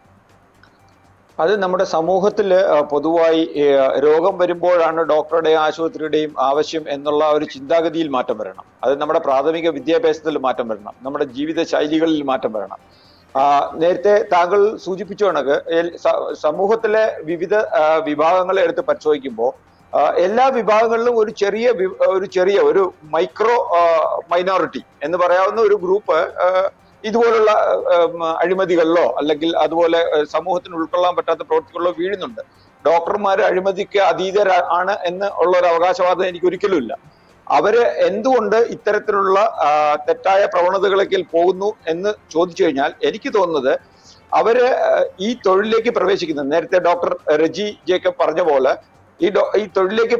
അത് നമ്മുടെ സമൂഹത്തിൽ പൊതുവായി ഏഹ്, രോഗം വരുമ്പോഴാണ് ഡോക്ടറുടെയും ആശുപത്രിയുടെയും ആവശ്യം എന്നുള്ള ഒരു ചിന്താഗതിയിൽ മാറ്റം വരണം അത് നമ്മുടെ പ്രാഥമിക വിദ്യാഭ്യാസത്തിൽ മാറ്റം വരണം നമ്മുടെ ജീവിത ശൈലികളിൽ മാറ്റം വരണം ആ, നേരത്തെ താങ്കൾ സൂചിപ്പിച്ച കണക്ക് എൽ- സ- സമൂഹത്തിലെ വിവിധ ആ, വിഭാഗങ്ങളെ എടുത്ത് പരിശോധിക്കുമ്പോൾ ആ, എല്ലാ വിഭാഗങ്ങളിലും ഒരു ചെറിയ വി- ഒരു ചെറിയ ഒരു മൈക്രോ മൈനോറിറ്റി എന്ന് പറയാവുന്ന ഒരു ഗ്രൂപ്പ് ആ, ഇതുപോലുള്ള ഉം, അഴിമതികളിലോ അല്ലെങ്കിൽ അതുപോലെ ഏഹ്, സമൂഹത്തിന് ഉൾക്കൊള്ളാൻ പറ്റാത്ത പ്രവൃത്തികളിലോ വീഴുന്നുണ്ട് ഡോക്ടർമാർ അഴിമതിക്ക് അതീതര ആണ് എന്ന് ഉള്ള ഒരു അവകാശവാദം എനിക്ക് ഒരിക്കലും ഇല്ല അവര് എന്തുകൊണ്ട് ഇത്തരത്തിലുള്ള ആ, തെറ്റായ പ്രവണതകളിലേക്ക് പോകുന്നു എന്ന് ചോദിച്ചു കഴിഞ്ഞാൽ എനിക്ക് തോന്നുന്നത് അവര് ആ, ഈ തൊഴിലിലേക്ക് പ്രവേശിക്കുന്നത് നേരത്തെ ഡോക്ടർ റെജി ജേക്കബ് പറഞ്ഞ പോലെ ഈ ഡോ ഈ തൊഴിലിലേക്ക്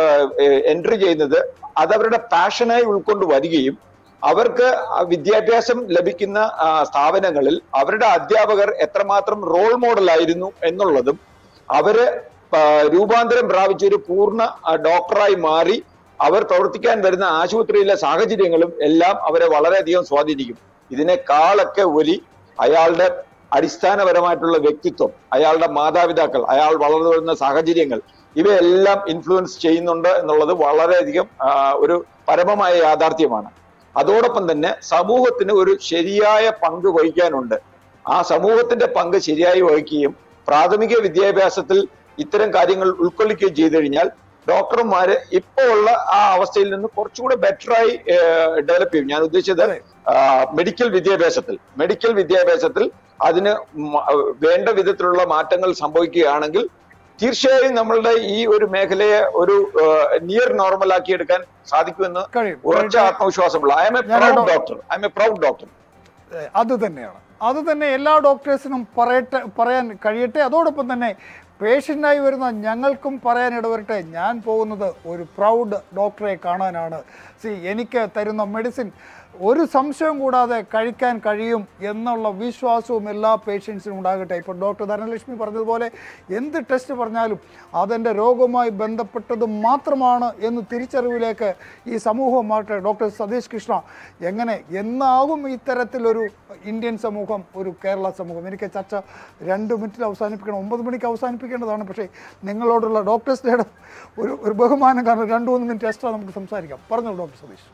എൻട്രി ചെയ്യുന്നത് അത് അവരുടെ പാഷനായി ഉൾക്കൊണ്ട് വരികയും അവർക്ക് ആ വിദ്യാഭ്യാസം ലഭിക്കുന്ന ആ, സ്ഥാപനങ്ങളിൽ അവരുടെ അധ്യാപകർ എത്രമാത്രം റോൾ മോഡൽ ആയിരുന്നു എന്നുള്ളതും അവര് ആ, രൂപാന്തരം പ്രാപിച്ച ഒരു പൂർണ്ണ ആ, ഡോക്ടറായി മാറി അവർ പ്രവർത്തിക്കാൻ വരുന്ന ആശുപത്രിയിലെ സാഹചര്യങ്ങളും എല്ലാം അവരെ വളരെയധികം സ്വാധീനിക്കും ഇതിനേക്കാളൊക്കെ ഒലി അയാളുടെ അടിസ്ഥാനപരമായിട്ടുള്ള വ്യക്തിത്വം അയാളുടെ മാതാപിതാക്കൾ അയാൾ വളർന്നു വരുന്ന സാഹചര്യങ്ങൾ ഇവയെല്ലാം ഇൻഫ്ലുവൻസ് ചെയ്യുന്നുണ്ട് എന്നുള്ളത് വളരെയധികം ആ, ഒരു പരമമായ യാഥാർത്ഥ്യമാണ് അതോടൊപ്പം തന്നെ സമൂഹത്തിന് ഒരു ശരിയായ പങ്ക് വഹിക്കാനുണ്ട് ആ സമൂഹത്തിന്റെ പങ്ക് ശരിയായി വഹിക്കുകയും പ്രാഥമിക വിദ്യാഭ്യാസത്തിൽ ഇത്തരം കാര്യങ്ങൾ ഉൾക്കൊള്ളിക്കുകയും ചെയ്തു കഴിഞ്ഞാൽ ഡോക്ടർമാര് ഇപ്പോ ഉള്ള ആ അവസ്ഥയിൽ നിന്ന് കുറച്ചുകൂടെ ബെറ്ററായി ഡെവലപ്പ് ചെയ്യും ഞാൻ ഉദ്ദേശിച്ചത് അതെ. മെഡിക്കൽ വിദ്യാഭ്യാസത്തിൽ മെഡിക്കൽ വിദ്യാഭ്യാസത്തിൽ അതിന് മ- വേണ്ട വിധത്തിലുള്ള മാറ്റങ്ങൾ സംഭവിക്കുകയാണെങ്കിൽ തീർച്ചയായും നമ്മളുടെ ഈ ഒരു മേഖലയെ ഒരു നിയർ നോർമൽ ആക്കി എടുക്കാൻ സാധിക്കുമെന്ന് കഴിയും ഉറച്ച ആത്മവിശ്വാസമുള്ള ഐ എം എ ഞാൻ പ്രൗഡ് ഡോ- doctor I am a proud doctor ഏഹ് അത് തന്നെയാണ് അത് തന്നെ എല്ലാ ഡോക്ടേഴ്സിനും പറയട്ടെ പറയാൻ കഴിയട്ടെ അതോടൊപ്പം തന്നെ പേഷ്യൻ്റായി വരുന്ന ഞങ്ങൾക്കും പറയാൻ ഇടവരട്ടെ ഞാൻ പോകുന്നത് ഒരു പ്രൗഡ് ഡോക്ടറെ കാണാനാണ് സി എനിക്ക് തരുന്ന മെഡിസിൻ ഒരു സംശയവും കൂടാതെ കഴിക്കാൻ കഴിയും എന്നുള്ള വിശ്വാസവും എല്ലാ പേഷ്യൻസിനും ഉണ്ടാകട്ടെ ഇപ്പോൾ ഡോക്ടർ ധനലക്ഷ്മി പറഞ്ഞതുപോലെ എന്ത് ടെസ്റ്റ് പറഞ്ഞാലും അതെൻ്റെ രോഗവുമായി ബന്ധപ്പെട്ടത് മാത്രമാണ് എന്ന് തിരിച്ചറിവിലേക്ക് ഈ സമൂഹം മാറട്ടെ ഡോക്ടർ സതീഷ് കൃഷ്ണ എങ്ങനെ എന്നാകും ഇത്തരത്തിലൊരു ഇന്ത്യൻ സമൂഹം ഒരു കേരള സമൂഹം എനിക്ക് ചർച്ച രണ്ട് മിനിറ്റിൽ അവസാനിപ്പിക്കണം ഒമ്പത് മണിക്ക് അവസാനിപ്പിക്കേണ്ടതാണ് പക്ഷേ നിങ്ങളോടുള്ള ഡോക്ടേഴ്സ് ഡേയുടെ ഒരു ഒരു ബഹുമാനം കാരണം രണ്ട് മൂന്ന് മിനിറ്റ് എക്സ്ട്രാ നമുക്ക് സംസാരിക്കാം പറഞ്ഞോളൂ ഡോക്ടർ സതീഷ്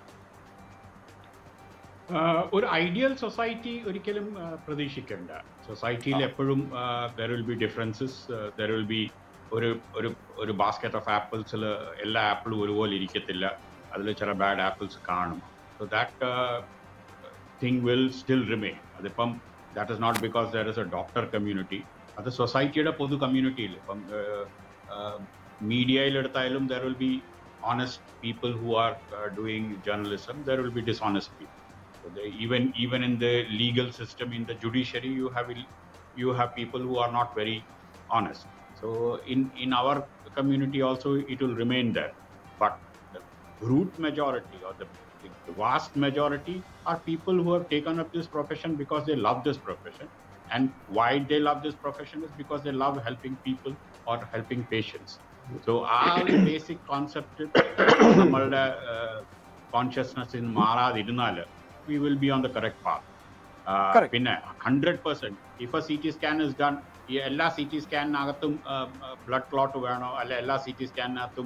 ആഹ് ഒരു ഐഡിയൽ സൊസൈറ്റി ഒരിക്കലും ആഹ് പ്രതീക്ഷിക്കേണ്ട സൊസൈറ്റിയിൽ എപ്പോഴും there will be differences there will be ഒരു ഒരു ഒരു ബാസ്ക്കറ്റ് ഓഫ് ആപ്പിൾസിൽ എല്ലാ ആപ്പിളും ഒരുപോലെ ഇരിക്കത്തില്ല അതിൽ ചില ബാഡ് ആപ്പിൾസ് കാണും so that thing will still remain അതിപ്പം that is not because there is a doctor community അത് സൊസൈറ്റിയുടെ പൊതു കമ്മ്യൂണിറ്റിയിൽ ഇപ്പം മീഡിയയിലെടുത്തായാലും there will be honest people who are uh, doing journalism, there will be dishonest people. So they, even even in the legal system, in the judiciary, you have you have people who are not very honest. So in in our community also, it will remain there. But the brute majority or the, the vast majority are people who have taken up this profession because they love this profession. And why they love this profession is because they love helping people or helping patients. So ആ ഒരു basic concept നമ്മളുടെ കോൺഷ്യസ്നെസ്സിൽ മാറാതിരുന്നാൽ we will be on the correct Correct. Path പിന്നെ hundred percent if a C T scan is done ഈ എല്ലാ C T സ്കാനിനകത്തും blood clot വേണോ അല്ലെ എല്ലാ സി ടി സ്കാനിനകത്തും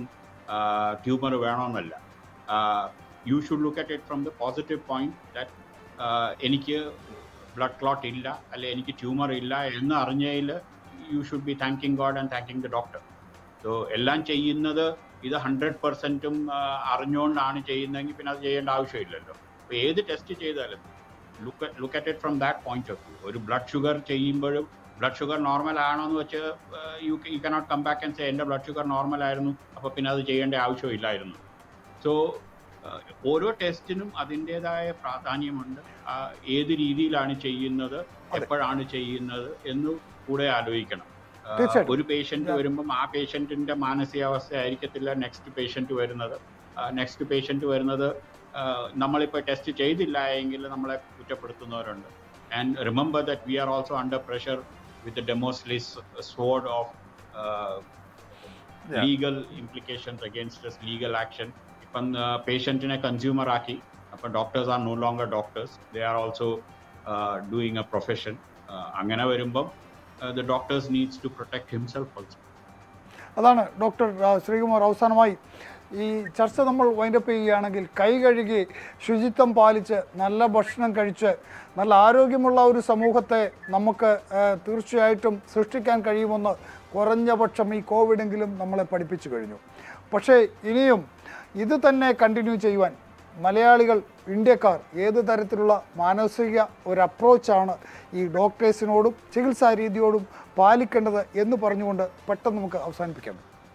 ട്യൂമർ വേണമെന്നല്ല you should look at it from the positive point that എനിക്ക് ബ്ലഡ് ക്ലോട്ട് ഇല്ല അല്ലെ എനിക്ക് ട്യൂമർ ഇല്ല എന്ന് അറിഞ്ഞതിൽ you should be thanking God and thanking the doctor so എല്ലാം ചെയ്യുന്നത് ഇത് ഹൺഡ്രഡ് പെർസെൻറ്റും അറിഞ്ഞുകൊണ്ടാണ് ചെയ്യുന്നതെങ്കിൽ പിന്നെ അത് ചെയ്യേണ്ട ആവശ്യമില്ലല്ലോ അപ്പോൾ ഏത് ടെസ്റ്റ് ചെയ്താലും look look at it from that point of view ഒരു ബ്ലഡ് ഷുഗർ ചെയ്യുമ്പോഴും ബ്ലഡ് ഷുഗർ നോർമൽ ആണോ എന്ന് വെച്ച് you you cannot come back and say എൻ്റെ ബ്ലഡ് ഷുഗർ നോർമൽ ആയിരുന്നു അപ്പോൾ പിന്നെ അത് ചെയ്യേണ്ട ആവശ്യമില്ലായിരുന്നു സോ ഓരോ ടെസ്റ്റിനും അതിൻ്റെതായ പ്രാധാന്യമുണ്ട് ആ, ഏത് രീതിയിലാണ് ചെയ്യുന്നത് എപ്പോഴാണ് ചെയ്യുന്നത് എന്ന് കൂടെ ആലോചിക്കണം ആ, തീർച്ചയായിട്ടും. ഒരു പേഷ്യന്റ് വരുമ്പം ആ പേഷ്യന്റിന്റെ മാനസികാവസ്ഥ ആയിരിക്കത്തില്ല നെക്സ്റ്റ് പേഷ്യന്റ് വരുന്നത് നെക്സ്റ്റ് പേഷ്യന്റ് വരുന്നത് ആ, നമ്മളിപ്പോൾ ടെസ്റ്റ് ചെയ്തില്ല എങ്കിൽ നമ്മളെ കുറ്റപ്പെടുത്തുന്നവരുണ്ട് and remember that we are also under pressure with Damocles sword of Yeah. Legal implications against legal action ഇപ്പം പേഷ്യൻറ്റിനെ കൺസ്യൂമർ ആക്കി അപ്പം doctors are no longer doctors they are also doing a profession അങ്ങനെ വരുമ്പം the doctors needs to protect himself also അതാണ് doctor ആ, ശ്രീകുമാർ അവസാനമായി ഈ ചർച്ച നമ്മൾ വൈൻഡപ്പ് ചെയ്യുകയാണെങ്കിൽ കൈ കഴുകി ശുചിത്വം പാലിച്ച് നല്ല ഭക്ഷണം കഴിച്ച് നല്ല ആരോഗ്യമുള്ള ഒരു സമൂഹത്തെ നമുക്ക് ആ, തീർച്ചയായിട്ടും സൃഷ്ടിക്കാൻ കഴിയുമെന്ന് കുറഞ്ഞ പക്ഷം ഈ കോവിഡെങ്കിലും നമ്മളെ പഠിപ്പിച്ചു കഴിഞ്ഞു പക്ഷേ ഇനിയും ഇത് തന്നെ കണ്ടിന്യൂ ചെയ്യുവാൻ മലയാളികൾ ഇന്ത്യക്കാർ ഏത് തരത്തിലുള്ള മാനസിക ഒരു അപ്രോച്ചാണ് ഈ ഡോക്ടേഴ്സിനോടും ചികിത്സാ രീതിയോടും പാലിക്കേണ്ടത് എന്ന് പറഞ്ഞുകൊണ്ട് പെട്ടെന്ന് നമുക്ക് അവസാനിപ്പിക്കാം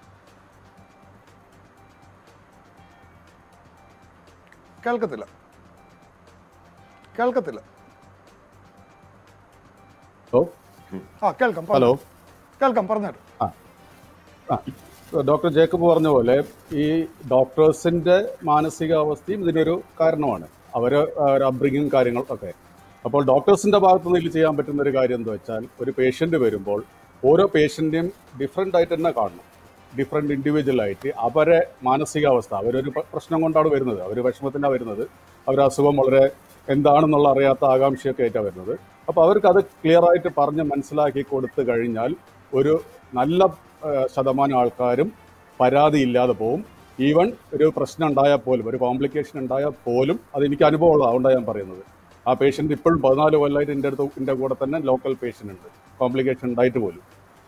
കേൾക്കത്തില്ല കേൾക്കത്തില്ല ഹലോ ആ കേൾക്കാം ഹലോ പറഞ്ഞോ. കേൾക്കാം പറഞ്ഞേട്ട് ആ ഡോക്ടർ ജേക്കബ് പറഞ്ഞ പോലെ ഈ ഡോക്ടേഴ്സിന്റെ മാനസികാവസ്ഥയും ഇതിനൊരു കാരണമാണ് അവര് ഒരു അബ്രിങ്ങും കാര്യങ്ങൾ ഒക്കെ അപ്പോൾ ഡോക്ടേഴ്സിന്റെ ഭാഗത്ത് നിന്ന് ഇതിൽ ചെയ്യാൻ പറ്റുന്ന ഒരു കാര്യം എന്താ വെച്ചാൽ ഒരു പേഷ്യന്റ് വരുമ്പോൾ ഓരോ പേഷ്യന്റിനെയും ഡിഫറെൻ്റ് ആയിട്ട് തന്നെ കാണണം ഡിഫറെൻ്റ് ഇൻഡിവിജ്വൽ ആയിട്ട് അവരെ മാനസികാവസ്ഥ അവരൊരു പ്ര- പ്രശ്നം കൊണ്ടാണ് വരുന്നത് അവർ വിഷമത്തിനാണ് വരുന്നത് അവർ അസുഖം വളരെ എന്താണെന്നുള്ള അറിയാത്ത ആകാംക്ഷയൊക്കെ ആയിട്ടാണ് വരുന്നത് അപ്പോൾ അവർക്ക് അത് ക്ലിയർ ആയിട്ട് പറഞ്ഞ് മനസ്സിലാക്കി കൊടുത്തു കഴിഞ്ഞാൽ ഒരു നല്ല ആ, ശതമാനം ആൾക്കാരും പരാതിയില്ലാതെ പോവും ഈവൻ ഒരു പ്രശ്നം ഉണ്ടായാൽ പോലും ഒരു കോംപ്ലിക്കേഷൻ ഉണ്ടായാൽ പോലും അത് എനിക്ക് അനുഭവമുള്ള അതുകൊണ്ടാണ് ഞാൻ പറയുന്നത് ആ പേഷ്യൻ്റ് ഇപ്പോഴും പതിനാല് കൊല്ലമായിട്ട് എൻ്റെ അടുത്ത് എൻ്റെ കൂടെ തന്നെ ലോക്കൽ പേഷ്യൻ്റ് ഉണ്ട് കോംപ്ലിക്കേഷൻ ഉണ്ടായിട്ട് പോലും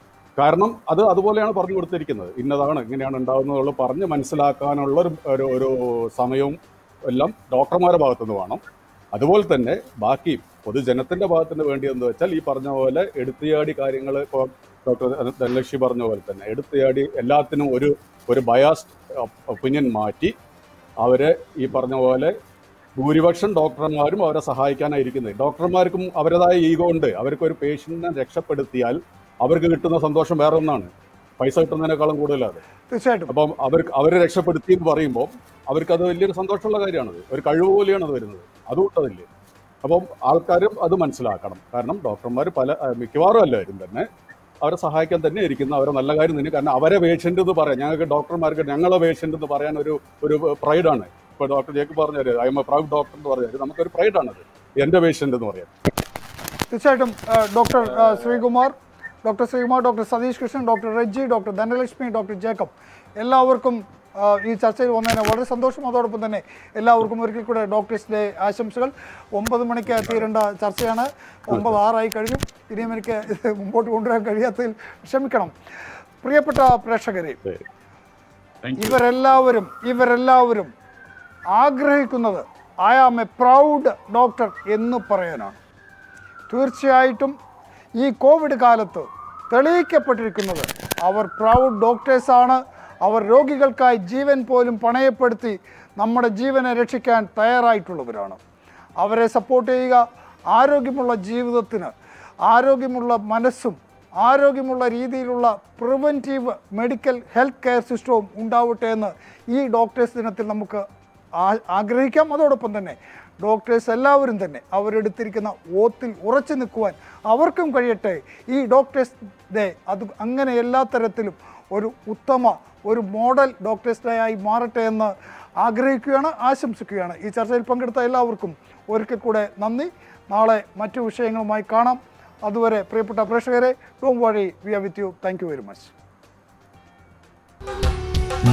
കാരണം അത് അതുപോലെയാണ് പറഞ്ഞു കൊടുത്തിരിക്കുന്നത് ഇന്നതാണ് ഇങ്ങനെയാണ് ഉണ്ടാകുന്നതുള്ള പറഞ്ഞ് മനസ്സിലാക്കാനുള്ള ഒരു ഒരു ഒരു സമയവും എല്ലാം ഡോക്ടർമാരുടെ ഭാഗത്തുനിന്ന് വേണം അതുപോലെ തന്നെ ബാക്കി പൊതുജനത്തിന്റെ ഭാഗത്തിന് വേണ്ടി എന്ന് വെച്ചാൽ ഈ പറഞ്ഞ പോലെ എടുത്തിയാടി കാര്യങ്ങൾ ഇപ്പോൾ ഡോക്ടർ ധനലക്ഷ്മി പറഞ്ഞ പോലെ തന്നെ എടുത്തിയാടി എല്ലാത്തിനും ഒരു ഒരു ബയാസ്ഡ് ഒപ്പീനിയൻ മാറ്റി അവരെ ഈ പറഞ്ഞ പോലെ ഭൂരിപക്ഷം ഡോക്ടർമാരും അവരെ സഹായിക്കാനായിരിക്കുന്നത് ഡോക്ടർമാർക്കും അവരുടേതായ ഈഗോ ഉണ്ട് അവർക്ക് ഒരു പേഷ്യന്റിനെ രക്ഷപ്പെടുത്തിയാൽ അവർക്ക് കിട്ടുന്ന സന്തോഷം വേറെ ഒന്നാണ് പൈസ കിട്ടുന്നതിനേക്കാളും കൂടുതലാണ് തീർച്ചയായിട്ടും അപ്പം അവർക്ക് അവരെ രക്ഷപ്പെടുത്തി എന്ന് പറയുമ്പോൾ അവർക്ക് അത് വലിയൊരു സന്തോഷമുള്ള കാര്യമാണത് ഒരു കഴിവ് പോലെയാണ് അത് വരുന്നത് അതുകൊണ്ട് അതില്ലേ അപ്പം ആൾക്കാരും അത് മനസ്സിലാക്കണം കാരണം ഡോക്ടർമാർ പല ആ, മിക്കവാറും എല്ലാവരും തന്നെ അവരെ സഹായിക്കാൻ തന്നെ ഇരിക്കുന്ന അവരെ നല്ല കാര്യം തന്നെ കാരണം അവരെ പേഷ്യൻ്റ് എന്ന് പറയാം ഞങ്ങൾക്ക് ഡോക്ടർമാർക്ക് ഞങ്ങളെ പേഷ്യൻ്റ് എന്ന് പറയാൻ ഒരു ഒരു പ്രൈഡാണ് ഇപ്പോൾ ഡോക്ടർ ജേക്ക് പറഞ്ഞത് I am a proud doctor എന്ന് പറഞ്ഞാൽ നമുക്കൊരു പ്രൈഡാണത് എൻ്റെ പേഷ്യൻ്റ് എന്ന് പറയാം തീർച്ചയായിട്ടും ആ, ഡോക്ടർ ആ, Sreekumar doctor Sreekumar doctor Satheesh Krishnan doctor Reji doctor Dhanalakshmi doctor Jacob എല്ലാവർക്കും ആ, ഈ ചർച്ചയിൽ വന്നതിന് വളരെ സന്തോഷം അതോടൊപ്പം തന്നെ എല്ലാവർക്കും ഒരിക്കൽ കൂടെ ഡോക്ടേഴ്സ് ഡേ ആശംസകൾ ഒമ്പത് മണിക്ക് തീരേണ്ട ചർച്ചയാണ് ഒമ്പത് ആറായി കഴിഞ്ഞു ഇനിയും എനിക്ക് ഇത് മുമ്പോട്ട് കൊണ്ടുവരാൻ കഴിയാത്തതിൽ ക്ഷമിക്കണം പ്രിയപ്പെട്ട പ്രേക്ഷകരെ താങ്ക് യു ഇവരെല്ലാവരും ഇവരെല്ലാവരും ആഗ്രഹിക്കുന്നത് I am a proud doctor എന്ന് പറയാനാണ് തീർച്ചയായിട്ടും ഈ കോവിഡ് കാലത്ത് തെളിയിക്കപ്പെട്ടിരിക്കുന്നത് അവർ പ്രൗഡ് ഡോക്ടേഴ്സാണ് അവർ രോഗികൾക്കായി ജീവൻ പോലും പണയപ്പെടുത്തി നമ്മുടെ ജീവനെ രക്ഷിക്കാൻ തയ്യാറായിട്ടുള്ളവരാണ് അവരെ സപ്പോർട്ട് ചെയ്യുക ആരോഗ്യമുള്ള ജീവിതത്തിന് ആരോഗ്യമുള്ള മനസ്സും ആരോഗ്യമുള്ള രീതിയിലുള്ള പ്രിവെൻറ്റീവ് മെഡിക്കൽ ഹെൽത്ത് കെയർ സിസ്റ്റവും ഉണ്ടാവട്ടെ എന്ന് ഈ ഡോക്ടേഴ്സ് ദിനത്തിൽ നമുക്ക് ആ- ആഗ്രഹിക്കാം അതോടൊപ്പം തന്നെ ഡോക്ടേഴ്സ് എല്ലാവരും തന്നെ അവരെടുത്തിരിക്കുന്ന ഓത്തിൽ ഉറച്ചു നിൽക്കുവാൻ അവർക്കും കഴിയട്ടെ ഈ ഡോക്ടേഴ്സ് ഡേ അത് അങ്ങനെ എല്ലാ തരത്തിലും ഒരു ഉത്തമ ഒരു മോഡൽ ഡോക്ടേഴ്സ് ഡേ ആയി മാറട്ടെ എന്ന് ആഗ്രഹിക്കുകയാണ് ആശംസിക്കുകയാണ് ഈ ചർച്ചയിൽ പങ്കെടുത്ത എല്ലാവർക്കും ഒരിക്കൽ കൂടെ നന്ദി നാളെ മറ്റു വിഷയങ്ങളുമായി കാണാം അതുവരെ പ്രിയപ്പെട്ട പ്രേക്ഷകരെ ഡോം വഴി we are with you thank you very much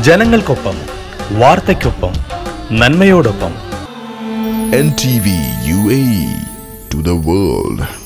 ജനങ്ങൾക്കൊപ്പം വാർത്തയ്ക്കൊപ്പം നന്മയോടൊപ്പം NTV UAE to the world.